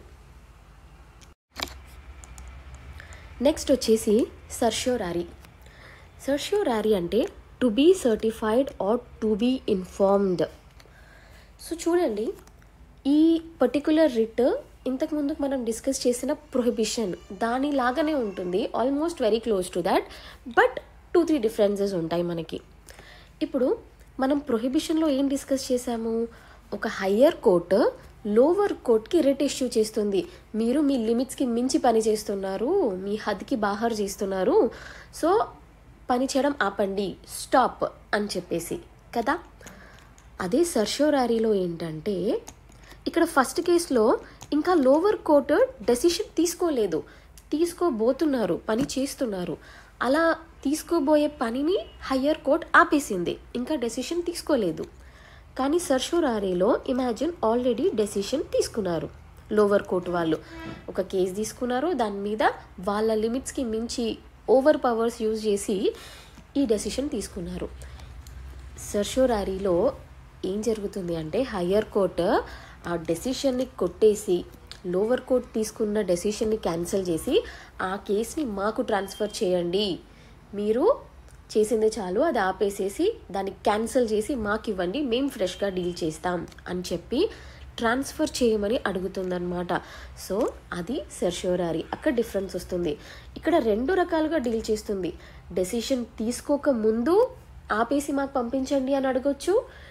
నెక్స్ట్ వచ్చేసి సర్షోరారీ సర్షోరారీ అంటే to be certified or to be informed so చూడండి ఈ పర్టికులర్ రిట్ ఇంతకుముందు మనం డిస్కస్ చేసిన ప్రొహిబిషన్ దానిలాగానే ఉంటుంది almost very close to that but two three differences ఉంటాయి మనకి ఇప్పుడు మనం ప్రొహిబిషన్లో ఏం డిస్కస్ చేసాము ఒక హయ్యర్ కోర్టు లోవర్ కోర్ట్కి రిట్ ఇష్యూ చేస్తుంది మీరు మీ లిమిట్స్కి మించి పని చేస్తున్నారు మీ హద్కి బాహర్ చేస్తున్నారు సో పని చేయడం ఆపండి స్టాప్ అని చెప్పేసి కదా అదే సర్షోరారీలో ఏంటంటే ఇక్కడ ఫస్ట్ కేసులో ఇంకా లోవర్ కోర్టు డెసిషన్ తీసుకోలేదు తీసుకోబోతున్నారు పని చేస్తున్నారు అలా తీసుకోబోయే పనిని హయ్యర్ కోర్ట్ ఆపేసింది ఇంకా డెసిషన్ తీసుకోలేదు కానీ సర్షోరారీలో ఇమాజిన్ ఆల్రెడీ డెసిషన్ తీసుకున్నారు లోవర్ కోర్ట్ వాళ్ళు ఒక కేసు తీసుకున్నారు దాని మీద వాళ్ళ లిమిట్స్కి మించి ఓవర్ పవర్స్ యూజ్ చేసి ఈ డెసిషన్ తీసుకున్నారు సర్షోరారీలో ఏం జరుగుతుంది అంటే హయ్యర్ కోర్ట్ ఆ డెసిషన్ని కొట్టేసి లోవర్ కోర్ట్ తీసుకున్న డెసిషన్ని క్యాన్సిల్ చేసి ఆ కేసుని మాకు ట్రాన్స్ఫర్ చేయండి మీరు చేసింది చాలు అది ఆపేసేసి దాన్ని క్యాన్సిల్ చేసి మాకు ఇవ్వండి మేము ఫ్రెష్గా డీల్ చేస్తాం అని చెప్పి ట్రాన్స్ఫర్ చేయమని అడుగుతుందన్నమాట సో అది సెర్షోరారీ అక్కడ డిఫరెన్స్ వస్తుంది ఇక్కడ రెండు రకాలుగా డీల్ చేస్తుంది డెసిషన్ తీసుకోక ముందు ఆపేసి మాకు పంపించండి అని అడగొచ్చు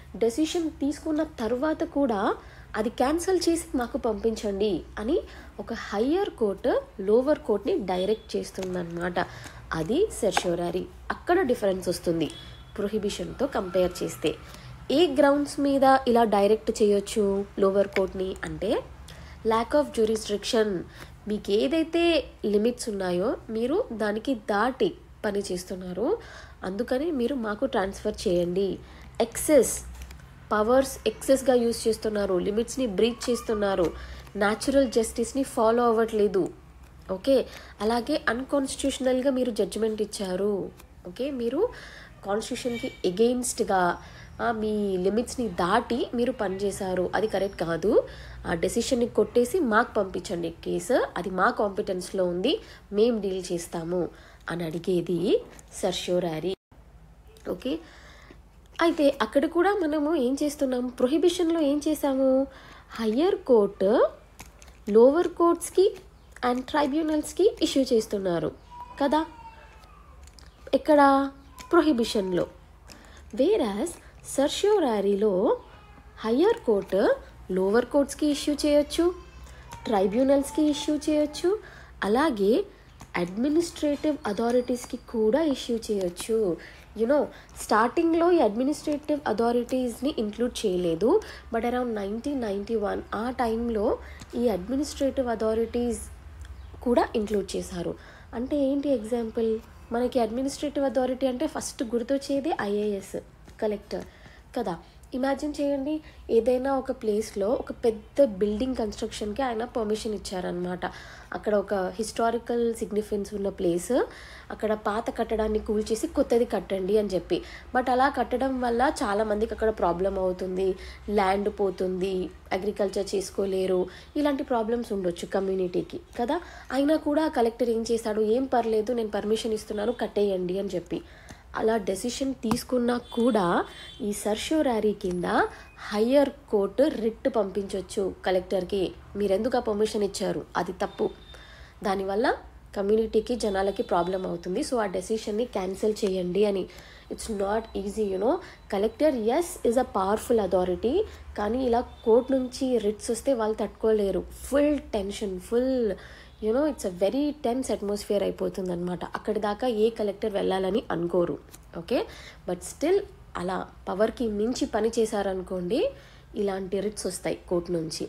డెసిషన్ తీసుకున్న తర్వాత కూడా అది క్యాన్సిల్ చేసి మాకు పంపించండి అని ఒక హయ్యర్ కోర్టు లోవర్ కోర్ట్ని డైరెక్ట్ చేస్తుందన్నమాట అది సెర్షోరారీ అక్కడ డిఫరెన్స్ వస్తుంది ప్రొహిబిషన్తో కంపేర్ చేస్తే ఏ గ్రౌండ్స్ మీద ఇలా డైరెక్ట్ చేయొచ్చు లోవర్ కోర్ట్ని అంటే ల్యాక్ ఆఫ్ జ్యూరిస్ట్రిక్షన్ మీకు ఏదైతే లిమిట్స్ ఉన్నాయో మీరు దానికి దాటి పని చేస్తున్నారు అందుకని మీరు మాకు ట్రాన్స్ఫర్ చేయండి ఎక్సెస్ పవర్స్ ఎక్సెస్గా యూజ్ చేస్తున్నారు లిమిట్స్ని బ్రీచ్ చేస్తున్నారు న్యాచురల్ జస్టిస్ని ఫాలో అవ్వట్లేదు ఓకే అలాగే అన్కాన్స్టిట్యూషనల్గా మీరు జడ్జిమెంట్ ఇచ్చారు ఓకే మీరు కాన్స్టిట్యూషన్కి ఎగెయిన్స్ట్గా మీ లిమిట్స్ని దాటి మీరు పనిచేశారు అది కరెక్ట్ కాదు ఆ డెసిషన్ని కొట్టేసి మాకు పంపించండి కేసు అది మా కాంపిటెన్స్లో ఉంది మేము డీల్ చేస్తాము అని అడిగేది సర్షోరారీ ఓకే అయితే అక్కడ కూడా మనము ఏం చేస్తున్నాం ప్రొహిబిషన్లో ఏం చేసాము హయ్యర్ కోర్టు లోవర్ కోర్ట్స్కి అండ్ ట్రైబ్యునల్స్కి ఇష్యూ చేస్తున్నారు కదా ఎక్కడ ప్రొహిబిషన్లో వేరాస్ సర్ష్యోరారీలో హయ్యర్ కోర్టు లోవర్ కోర్ట్స్కి ఇష్యూ చేయొచ్చు ట్రైబ్యునల్స్కి ఇష్యూ చేయొచ్చు అలాగే అడ్మినిస్ట్రేటివ్ అథారిటీస్కి కూడా ఇష్యూ చేయొచ్చు యునో స్టార్టింగ్లో ఈ అడ్మినిస్ట్రేటివ్ అథారిటీస్ని ఇంక్లూడ్ చేయలేదు but around nineteen ninety one ఆ టైంలో ఈ అడ్మినిస్ట్రేటివ్ అథారిటీస్ కూడా ఇంక్లూడ్ చేశారు అంటే ఏంటి ఎగ్జాంపుల్ మనకి అడ్మినిస్ట్రేటివ్ అథారిటీ అంటే ఫస్ట్ గుర్తొచ్చేది ఐఏఎస్ కలెక్టర్ కదా ఇమాజిన్ చేయండి ఏదైనా ఒక ప్లేస్లో ఒక పెద్ద బిల్డింగ్ కన్స్ట్రక్షన్కి ఆయన పర్మిషన్ ఇచ్చారనమాట అక్కడ ఒక హిస్టారికల్ సిగ్నిఫికెన్స్ ఉన్న ప్లేస్ అక్కడ పాత కట్టడాన్ని కూల్చేసి కొత్తది కట్టండి అని చెప్పి బట్ అలా కట్టడం వల్ల చాలా మందికి అక్కడ ప్రాబ్లం అవుతుంది ల్యాండ్ పోతుంది అగ్రికల్చర్ చేసుకోలేరు ఇలాంటి ప్రాబ్లమ్స్ ఉండొచ్చు కమ్యూనిటీకి కదా అయినా కూడా కలెక్టర్ ఏం చేశాడు ఏం పర్లేదు నేను పర్మిషన్ ఇస్తున్నాను కట్టేయండి అని చెప్పి అలా డెసిషన్ తీసుకున్నా కూడా ఈ సర్షోరారీ కింద హయ్యర్ కోర్టు రిట్ పంపించవచ్చు కలెక్టర్కి మీరెందుకు ఆ పర్మిషన్ ఇచ్చారు అది తప్పు దానివల్ల కమ్యూనిటీకి జనాలకి ప్రాబ్లం అవుతుంది సో ఆ డెసిషన్ని క్యాన్సిల్ చేయండి అని it's not easy you know collector is is a powerful authority కానీ ఇలా కోర్ట్ నుంచి రిట్స్ వస్తే వాళ్ళు తట్టుకోలేరు full tension full you know it's a very tense atmosphere అయిపోతుంది అనమాట అక్కడి దాకా ఏ కలెక్టర్ వెళ్ళాలని అనుకోరు ఓకే బట్ స్టిల్ అలా పవర్కి మించి పని చేశారనుకోండి ఇలాంటి రిట్స్ వస్తాయి కోర్టు నుంచి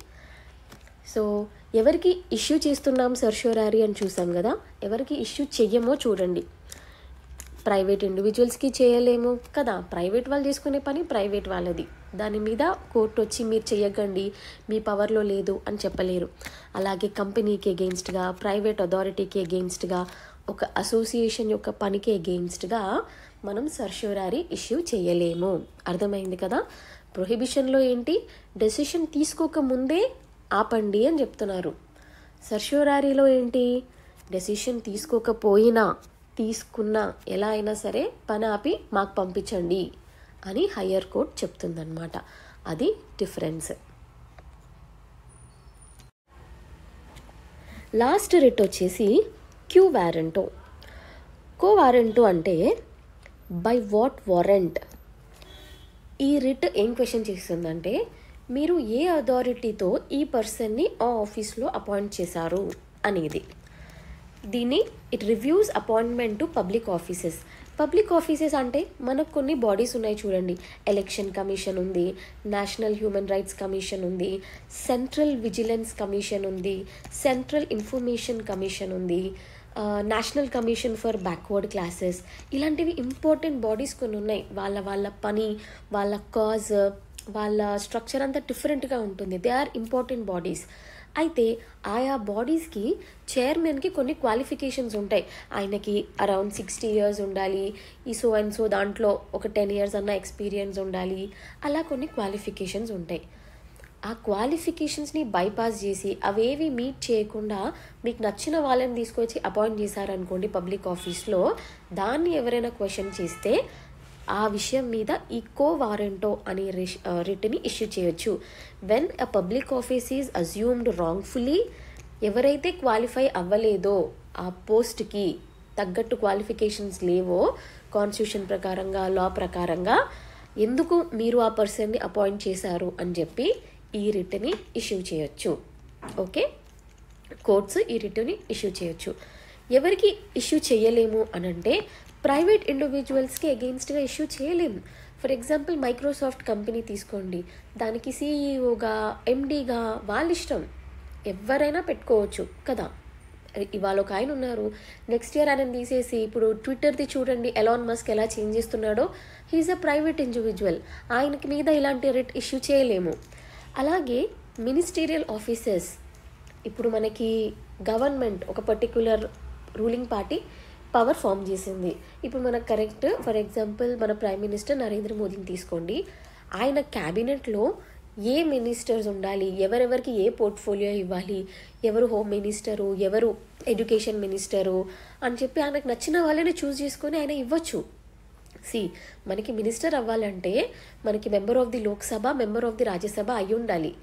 సో ఎవరికి ఇష్యూ చేస్తున్నాం సర్షోరారీ అని చూసాం కదా ఎవరికి ఇష్యూ చెయ్యమో చూడండి ప్రైవేట్ ఇండివిజువల్స్కి చేయలేము కదా ప్రైవేట్ వాళ్ళు చేసుకునే పని ప్రైవేట్ వాళ్ళది దాని మీద కోర్టు వచ్చి మీరు చేయకండి మీ పవర్లో లేదు అని చెప్పలేరు అలాగే కంపెనీకి ఎగెయిన్స్ట్గా ప్రైవేట్ అథారిటీకి ఎగెయిన్స్ట్గా ఒక అసోసియేషన్ యొక్క పనికి ఎగెయిన్స్ట్గా మనం సర్షోరారీ ఇష్యూ చేయలేము అర్థమైంది కదా ప్రొహిబిషన్లో ఏంటి డెసిషన్ తీసుకోక ముందే ఆపండి అని చెప్తున్నారు సర్షోరారీలో ఏంటి డెసిషన్ తీసుకోకపోయినా తీసుకున్నా ఎలా అయినా సరే పని ఆపి మాకు పంపించండి అని హయ్యర్ కోర్ట్ చెప్తుందన్నమాట అది డిఫరెన్స్ లాస్ట్ రిట్ వచ్చేసి క్యూ వారెంటో కో వారెంటో అంటే బై వాట్ వారెంట్ ఈ రిట్ ఏం క్వశ్చన్ చేస్తుందంటే మీరు ఏ అథారిటీతో ఈ పర్సన్ని ఆ ఆఫీస్లో అపాయింట్ చేశారు అనేది దీన్ని it reviews appointment to public offices public offices అంటే మనకు కొన్ని బాడీస్ ఉన్నాయి చూడండి ఎలక్షన్ కమిషన్ ఉంది నేషనల్ హ్యూమన్ రైట్స్ కమిషన్ ఉంది సెంట్రల్ విజిలెన్స్ కమిషన్ ఉంది సెంట్రల్ ఇన్ఫర్మేషన్ కమిషన్ ఉంది national commission for backward classes ఇలాంటివి ఇంపార్టెంట్ బాడీస్ కొన్ని ఉన్నాయి వాళ్ళ వాళ్ళ పని వాళ్ళ కాజ్ వాళ్ళ స్ట్రక్చర్ అంతా డిఫరెంట్గా ఉంటుంది దే ఆర్ ఇంపార్టెంట్ బాడీస్ అయితే ఆయా బాడీస్కి చైర్మన్కి కొన్ని క్వాలిఫికేషన్స్ ఉంటాయి ఆయనకి అరౌండ్ సిక్స్టీ ఇయర్స్ ఉండాలి ఈ సో అండ్ సో దాంట్లో ఒక టెన్ ఇయర్స్ అన్న ఎక్స్పీరియన్స్ ఉండాలి అలా కొన్ని క్వాలిఫికేషన్స్ ఉంటాయి ఆ క్వాలిఫికేషన్స్ని బైపాస్ చేసి అవేవి మీట్ చేయకుండా మీకు నచ్చిన వాళ్ళని తీసుకొచ్చి అపాయింట్ చేశారనుకోండి పబ్లిక్ ఆఫీస్లో దాన్ని ఎవరైనా క్వశ్చన్ చేస్తే ఆ విషయం మీద ఈ కో వారెంటో అనే రిట్ని ఇష్యూ చేయొచ్చు when a public office is assumed wrongfully ఎవరైతే క్వాలిఫై అవ్వలేదో ఆ పోస్ట్కి తగ్గట్టు క్వాలిఫికేషన్స్ లేవో కాన్స్టిట్యూషన్ ప్రకారంగా లా ప్రకారంగా ఎందుకు మీరు ఆ పర్సన్ని అపాయింట్ చేశారు అని చెప్పి ఈ రిట్ని ఇష్యూ చేయొచ్చు ఓకే కోర్ట్స్ ఈ రిట్ని ఇష్యూ చేయొచ్చు ఎవరికి ఇష్యూ చేయలేము అని అంటే ప్రైవేట్ ఇండివిజువల్స్కి అగెయిన్స్ట్గా ఇష్యూ చేయలేము ఫర్ ఎగ్జాంపుల్ మైక్రోసాఫ్ట్ కంపెనీ తీసుకోండి దానికి సీఈఓగా ఎండీగా వాళ్ళ ఇష్టం ఎవరైనా పెట్టుకోవచ్చు కదా ఇవాళ ఒక ఆయన ఉన్నారు నెక్స్ట్ ఇయర్ ఆయన తీసేసి ఇప్పుడు ట్విట్టర్ది చూడండి ఎలాన్ మస్క్ ఎలా చేంజ్ చేస్తున్నాడో హీఈస్ అ ప్రైవేట్ ఇండివిజువల్ ఆయనకి మీద ఇలాంటి రిట్ ఇష్యూ చేయలేము అలాగే మినిస్టీరియల్ ఆఫీసెస్ ఇప్పుడు మనకి గవర్నమెంట్ ఒక particular ruling party power form చేసింది ఇప్పుడు మనకు కరెక్ట్ ఫర్ ఎగ్జాంపుల్ మన ప్రైమ్ మినిస్టర్ నరేంద్ర మోదీని తీసుకోండి ఆయన క్యాబినెట్లో ఏ మినిస్టర్స్ ఉండాలి ఎవరెవరికి ఏ పోర్ట్ఫోలియో ఇవ్వాలి ఎవరు హోమ్ మినిస్టరు ఎవరు ఎడ్యుకేషన్ మినిస్టరు అని చెప్పి ఆయనకు నచ్చిన వాళ్ళని చూస్ చేసుకొని ఆయన ఇవ్వచ్చు సి మనకి మినిస్టర్ అవ్వాలంటే మనకి member of the Lok Sabha member of the Rajya Sabha అయి ఉండాలి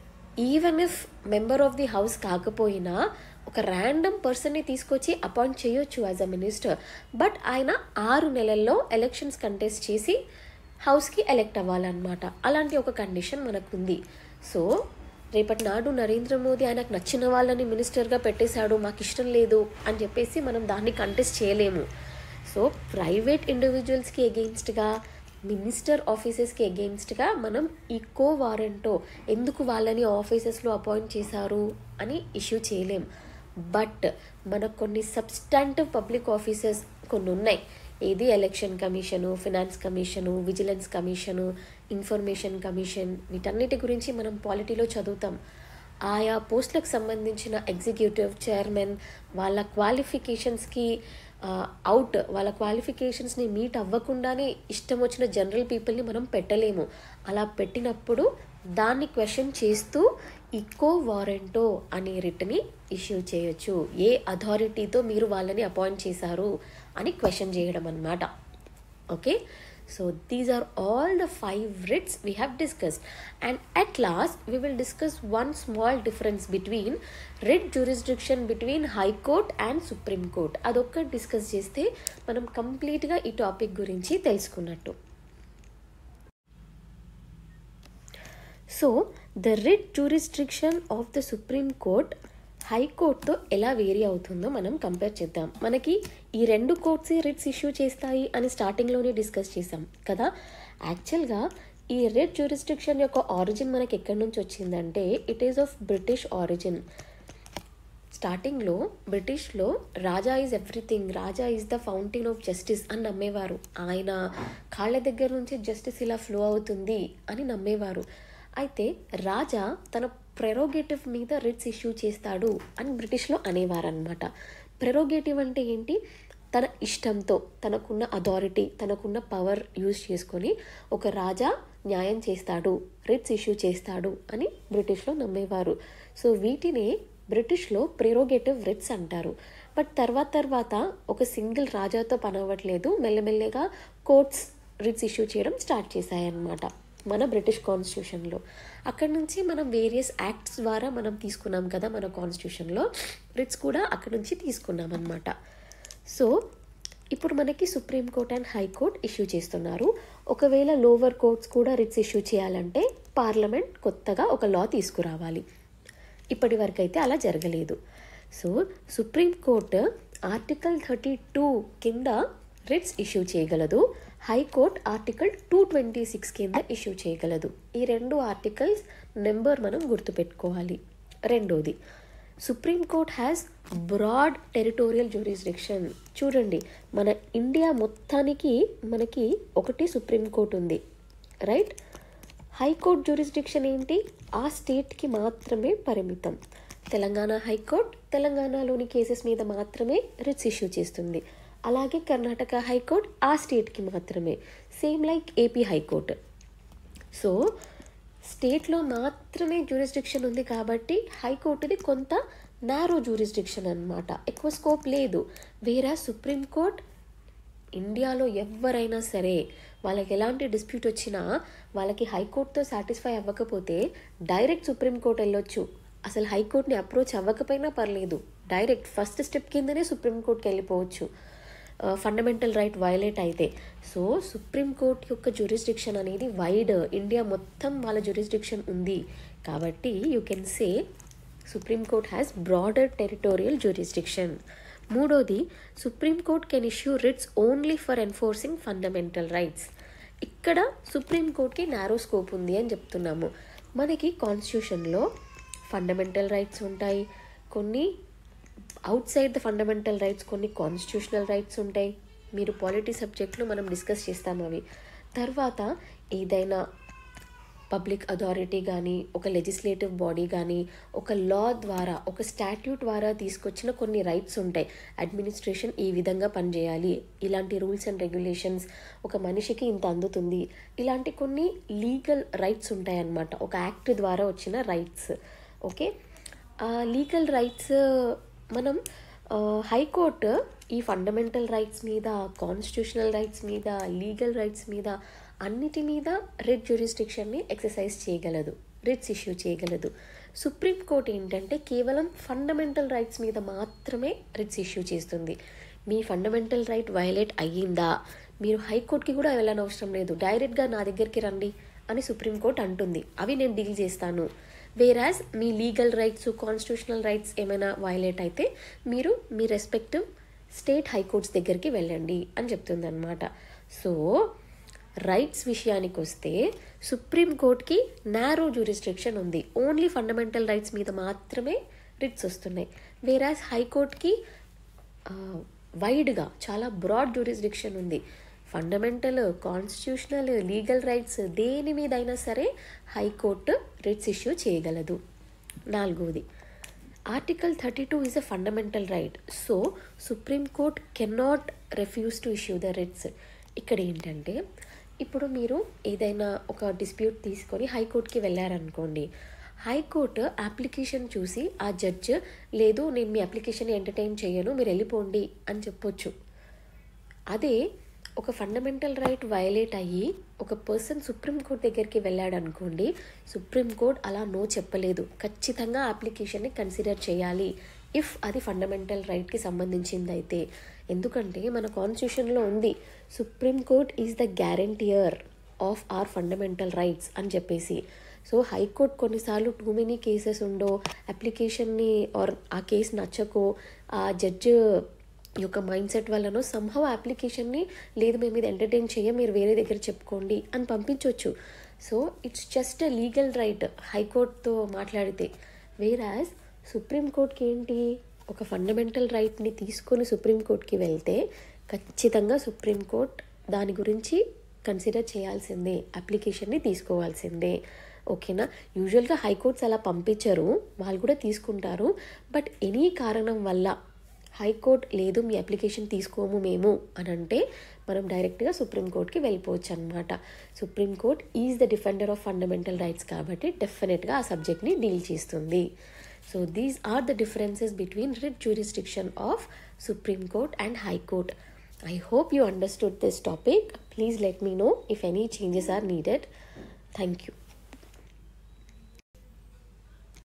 even if member of the house కాకపోయినా ఒక ర్యాండమ్ పర్సన్ని తీసుకొచ్చి అపాయింట్ చేయొచ్చు యాజ్ అ మినిస్టర్ బట్ ఆయన ఆరు నెలల్లో ఎలక్షన్స్ కంటెస్ట్ చేసి హౌస్కి ఎలెక్ట్ అవ్వాలన్నమాట అలాంటి ఒక కండిషన్ మనకుంది సో రేపటి నాడు నరేంద్ర మోదీ ఆయనకు నచ్చిన వాళ్ళని మినిస్టర్గా పెట్టేశాడు మాకు ఇష్టం లేదు అని చెప్పేసి మనం దాన్ని కంటెస్ట్ చేయలేము సో ప్రైవేట్ ఇండివిజువల్స్కి ఎగెయిన్స్ట్గా మినిస్టర్ ఆఫీసెస్కి ఎగెయిన్స్ట్గా మనం ఈ కో వారెంటో ఎందుకు వాళ్ళని ఆఫీసెస్లో అపాయింట్ చేశారు అని ఇష్యూ చేయలేం బట్ మనకు కొన్ని సబ్స్టాంటివ్ పబ్లిక్ ఆఫీసెస్ కొన్ని ఉన్నాయి ఏది election commission finance commission vigilance commission information commission వీటన్నిటి గురించి మనం పాలిటీలో చదువుతాం ఆయా పోస్టులకు సంబంధించిన ఎగ్జిక్యూటివ్ చైర్మన్ వాళ్ళ క్వాలిఫికేషన్స్కి అవుట్ వాళ్ళ క్వాలిఫికేషన్స్ని మీట్ అవ్వకుండానే ఇష్టం వచ్చిన జనరల్ పీపుల్ని మనం పెట్టలేము అలా పెట్టినప్పుడు దాన్ని క్వశ్చన్ చేస్తూ ఇకో వారెంటో అనే రిట్ని ఇష్యూ చేయొచ్చు ఏ అథారిటీతో మీరు వాళ్ళని అపాయింట్ చేశారు అని క్వశ్చన్ చేయడం అన్నమాట okay so these are all the five writs we have discussed and at last we will discuss one small difference between writ jurisdiction between high court and supreme court అదొక్క డిస్కస్ చేస్తే మనం కంప్లీట్గా ఈ టాపిక్ గురించి తెలుసుకున్నట్టు so the writ jurisdiction of the supreme court హైకోర్టుతో ఎలా వేరీ అవుతుందో మనం కంపేర్ చేద్దాం మనకి ఈ రెండు కోర్ట్సే రిట్స్ ఇష్యూ చేస్తాయి అని స్టార్టింగ్లోనే డిస్కస్ చేసాం కదా యాక్చువల్గా ఈ రిట్ జ్యూరిస్ట్రిక్షన్ యొక్క ఆరిజిన్ మనకి ఎక్కడి నుంచి వచ్చిందంటే it is of British origin స్టార్టింగ్లో బ్రిటిష్లో raja is everything raja is the fountain of justice అని నమ్మేవారు ఆయన కాళ్ళ దగ్గర నుంచి జస్టిస్ ఇలా ఫ్లో అవుతుంది అని నమ్మేవారు అయితే రాజా తన ప్రెరోగేటివ్ మీద రిట్స్ ఇష్యూ చేస్తాడు అని బ్రిటిష్లో అనేవారనమాట ప్రెరోగేటివ్ అంటే ఏంటి తన ఇష్టంతో తనకున్న అథారిటీ తనకున్న పవర్ యూజ్ చేసుకొని ఒక రాజా న్యాయం చేస్తాడు రిట్స్ ఇష్యూ చేస్తాడు అని బ్రిటిష్లో నమ్మేవారు సో వీటిని బ్రిటిష్లో ప్రెరోగేటివ్ రిట్స్ అంటారు బట్ తర్వాత తర్వాత ఒక సింగిల్ రాజాతో పని అవ్వట్లేదు మెల్లమెల్లగా కోర్ట్స్ రిట్స్ ఇష్యూ చేయడం స్టార్ట్ చేశాయన్నమాట మన బ్రిటిష్ కాన్స్టిట్యూషన్లో అక్కడ నుంచి మనం వేరియస్ యాక్ట్స్ ద్వారా మనం తీసుకున్నాం కదా మన కాన్స్టిట్యూషన్లో రిట్స్ కూడా అక్కడ నుంచి తీసుకున్నాం అనమాట సో ఇప్పుడు మనకి supreme court and high court issue చేస్తున్నారు ఒకవేళ లోవర్ కోర్ట్స్ కూడా రిట్స్ ఇష్యూ చేయాలంటే పార్లమెంట్ కొత్తగా ఒక లా తీసుకురావాలి ఇప్పటి వరకు అయితే అలా జరగలేదు so supreme court article thirty two కింద రిట్స్ ఇష్యూ చేయగలదు high court article two twenty six కింద ఇష్యూ చేయగలదు ఈ రెండు ఆర్టికల్స్ నెంబర్ మనం గుర్తుపెట్టుకోవాలి రెండోది supreme court has broad territorial jurisdiction చూడండి మన ఇండియా మొత్తానికి మనకి ఒకటి సుప్రీం కోర్ట్ ఉంది రైట్ హైకోర్ట్ జ్యూరిస్డిక్షన్ ఏంటి ఆ స్టేట్కి మాత్రమే పరిమితం తెలంగాణ హైకోర్ట్ తెలంగాణలోని కేసెస్ మీద మాత్రమే రిట్స్ ఇష్యూ చేస్తుంది అలాగే కర్ణాటక హైకోర్ట్ ఆ స్టేట్కి మాత్రమే same like AP high court so స్టేట్లో మాత్రమే జ్యూరిస్డిక్షన్ ఉంది కాబట్టి హైకోర్టుది కొంత నారో జ్యూరిస్డిక్షన్ అనమాట ఎక్కువ స్కోప్ లేదు వేరే సుప్రీంకోర్ట్ ఇండియాలో ఎవరైనా సరే వాళ్ళకి ఎలాంటి డిస్ప్యూట్ వచ్చినా వాళ్ళకి హైకోర్టుతో సాటిస్ఫై అవ్వకపోతే డైరెక్ట్ సుప్రీంకోర్టు వెళ్ళొచ్చు అసలు హైకోర్టుని అప్రోచ్ అవ్వకపోయినా పర్లేదు డైరెక్ట్ ఫస్ట్ స్టెప్ కిందనే సుప్రీంకోర్టుకి వెళ్ళిపోవచ్చు ఫండమెంటల్ రైట్ వయలేట్ అయితే సో సుప్రీంకోర్టు యొక్క జ్యూరిస్డిక్షన్ అనేది వైడ్ ఇండియా మొత్తం వాళ్ళ జ్యూరిస్డిక్షన్ ఉంది కాబట్టి you can say supreme court has broader territorial jurisdiction మూడోది supreme court can issue writs only for enforcing fundamental rights ఇక్కడ సుప్రీంకోర్ట్కి నారో స్కోప్ ఉంది అని చెప్తున్నాము మనకి కాన్స్టిట్యూషన్లో ఫండమెంటల్ రైట్స్ ఉంటాయి కొన్ని outside the fundamental rights కొన్ని కాన్స్టిట్యూషనల్ రైట్స్ ఉంటాయి మీరు పాలిటీ సబ్జెక్ట్లో మనం డిస్కస్ చేస్తాం అవి తర్వాత ఏదైనా పబ్లిక్ అథారిటీ కానీ ఒక లెజిస్లేటివ్ బాడీ కానీ ఒక లా ద్వారా ఒక స్టాట్యూట్ ద్వారా తీసుకొచ్చిన కొన్ని రైట్స్ ఉంటాయి అడ్మినిస్ట్రేషన్ ఈ విధంగా పనిచేయాలి ఇలాంటి రూల్స్ అండ్ రెగ్యులేషన్స్ ఒక మనిషికి ఇంత అందుతుంది ఇలాంటి కొన్ని లీగల్ రైట్స్ ఉంటాయన్నమాట ఒక యాక్ట్ ద్వారా వచ్చిన రైట్స్ ఓకే లీగల్ రైట్స్ మనం హైకోర్టు ఈ ఫండమెంటల్ రైట్స్ మీద కాన్స్టిట్యూషనల్ రైట్స్ మీద లీగల్ రైట్స్ మీద అన్నిటి మీద రిట్ జ్యూరిస్టిక్షన్ని ఎక్సర్సైజ్ చేయగలదు రిట్స్ ఇష్యూ చేయగలదు సుప్రీంకోర్టు ఏంటంటే కేవలం ఫండమెంటల్ రైట్స్ మీద మాత్రమే రిట్స్ ఇష్యూ చేస్తుంది మీ ఫండమెంటల్ రైట్ వయలేట్ అయ్యిందా మీరు హైకోర్టుకి కూడా వెళ్ళనవసరం లేదు డైరెక్ట్గా నా దగ్గరికి రండి అని సుప్రీంకోర్టు అంటుంది అవి నేను డీల్ చేస్తాను వేరాజ్ మీ లీగల్ రైట్స్ కాన్స్టిట్యూషనల్ రైట్స్ ఏమైనా వయలేట్ అయితే మీరు మీ రెస్పెక్టివ్ స్టేట్ హైకోర్ట్స్ దగ్గరికి వెళ్ళండి అని చెప్తుంది అనమాట సో రైట్స్ విషయానికి వస్తే సుప్రీంకోర్టుకి నారో జ్యూరిస్ట్రిక్షన్ ఉంది ఓన్లీ ఫండమెంటల్ రైట్స్ మీద మాత్రమే రిట్స్ వస్తున్నాయి వేరాజ్ హైకోర్టుకి వైడ్గా చాలా బ్రాడ్ జ్యూరిస్డిక్షన్ ఉంది ఫండమెంటల్ కాన్స్టిట్యూషనల్ లీగల్ రైట్స్ దేని మీద అయినా సరే హైకోర్టు రిట్స్ ఇష్యూ చేయగలదు నాలుగవది article thirty two is a fundamental right so supreme court cannot refuse to issue the writs ఇక్కడ ఏంటంటే ఇప్పుడు మీరు ఏదైనా ఒక డిస్ప్యూట్ తీసుకొని హైకోర్టుకి వెళ్ళారనుకోండి హైకోర్టు అప్లికేషన్ చూసి ఆ జడ్జ్ లేదు నేను మీ అప్లికేషన్ ఎంటర్టైన్ చేయను మీరు వెళ్ళిపోండి అని చెప్పొచ్చు అదే ఒక ఫండమెంటల్ రైట్ వయలేట్ అయ్యి ఒక పర్సన్ సుప్రీంకోర్టు దగ్గరికి వెళ్ళాడు అనుకోండి సుప్రీంకోర్టు అలా నో చెప్పలేదు ఖచ్చితంగా అప్లికేషన్ని కన్సిడర్ చేయాలి ఇఫ్ అది ఫండమెంటల్ రైట్కి సంబంధించింది అయితే ఎందుకంటే మన కాన్స్టిట్యూషన్లో ఉంది supreme court is the guarantor of our fundamental rights అని చెప్పేసి సో హైకోర్టు కొన్నిసార్లు టూ మెనీ కేసెస్ ఉండో అప్లికేషన్ని ఆర్ ఆ కేసు నచ్చకో ఆ జడ్జి యొక్క మైండ్ సెట్ వల్లనో సంహవ్ అప్లికేషన్ని లేదు మేము ఇది ఎంటర్టైన్ చేయం మీరు వేరే దగ్గర చెప్పుకోండి అని పంపించవచ్చు so it's just a legal right హైకోర్టుతో మాట్లాడితే వేరాజ్ సుప్రీంకోర్టుకి ఏంటి ఒక ఫండమెంటల్ రైట్ని తీసుకొని సుప్రీంకోర్టుకి వెళ్తే ఖచ్చితంగా సుప్రీంకోర్ట్ దాని గురించి కన్సిడర్ చేయాల్సిందే అప్లికేషన్ని తీసుకోవాల్సిందే ఓకేనా యూజువల్గా హైకోర్ట్స్ అలా పంపించరు వాళ్ళు కూడా తీసుకుంటారు బట్ ఎనీ కారణం వల్ల హైకోర్ట్ లేదు మీ అప్లికేషన్ తీసుకోము మేము అని అంటే మనం డైరెక్ట్గా సుప్రీంకోర్టుకి వెళ్ళిపోవచ్చు అనమాట supreme court is the defender of fundamental rights కాబట్టి డెఫినెట్గా ఆ సబ్జెక్ట్ని డీల్ చేస్తుంది so these are the differences between writ jurisdiction of supreme court and high court I hope you understood this topic. Please let me know if any changes are needed. Thank you.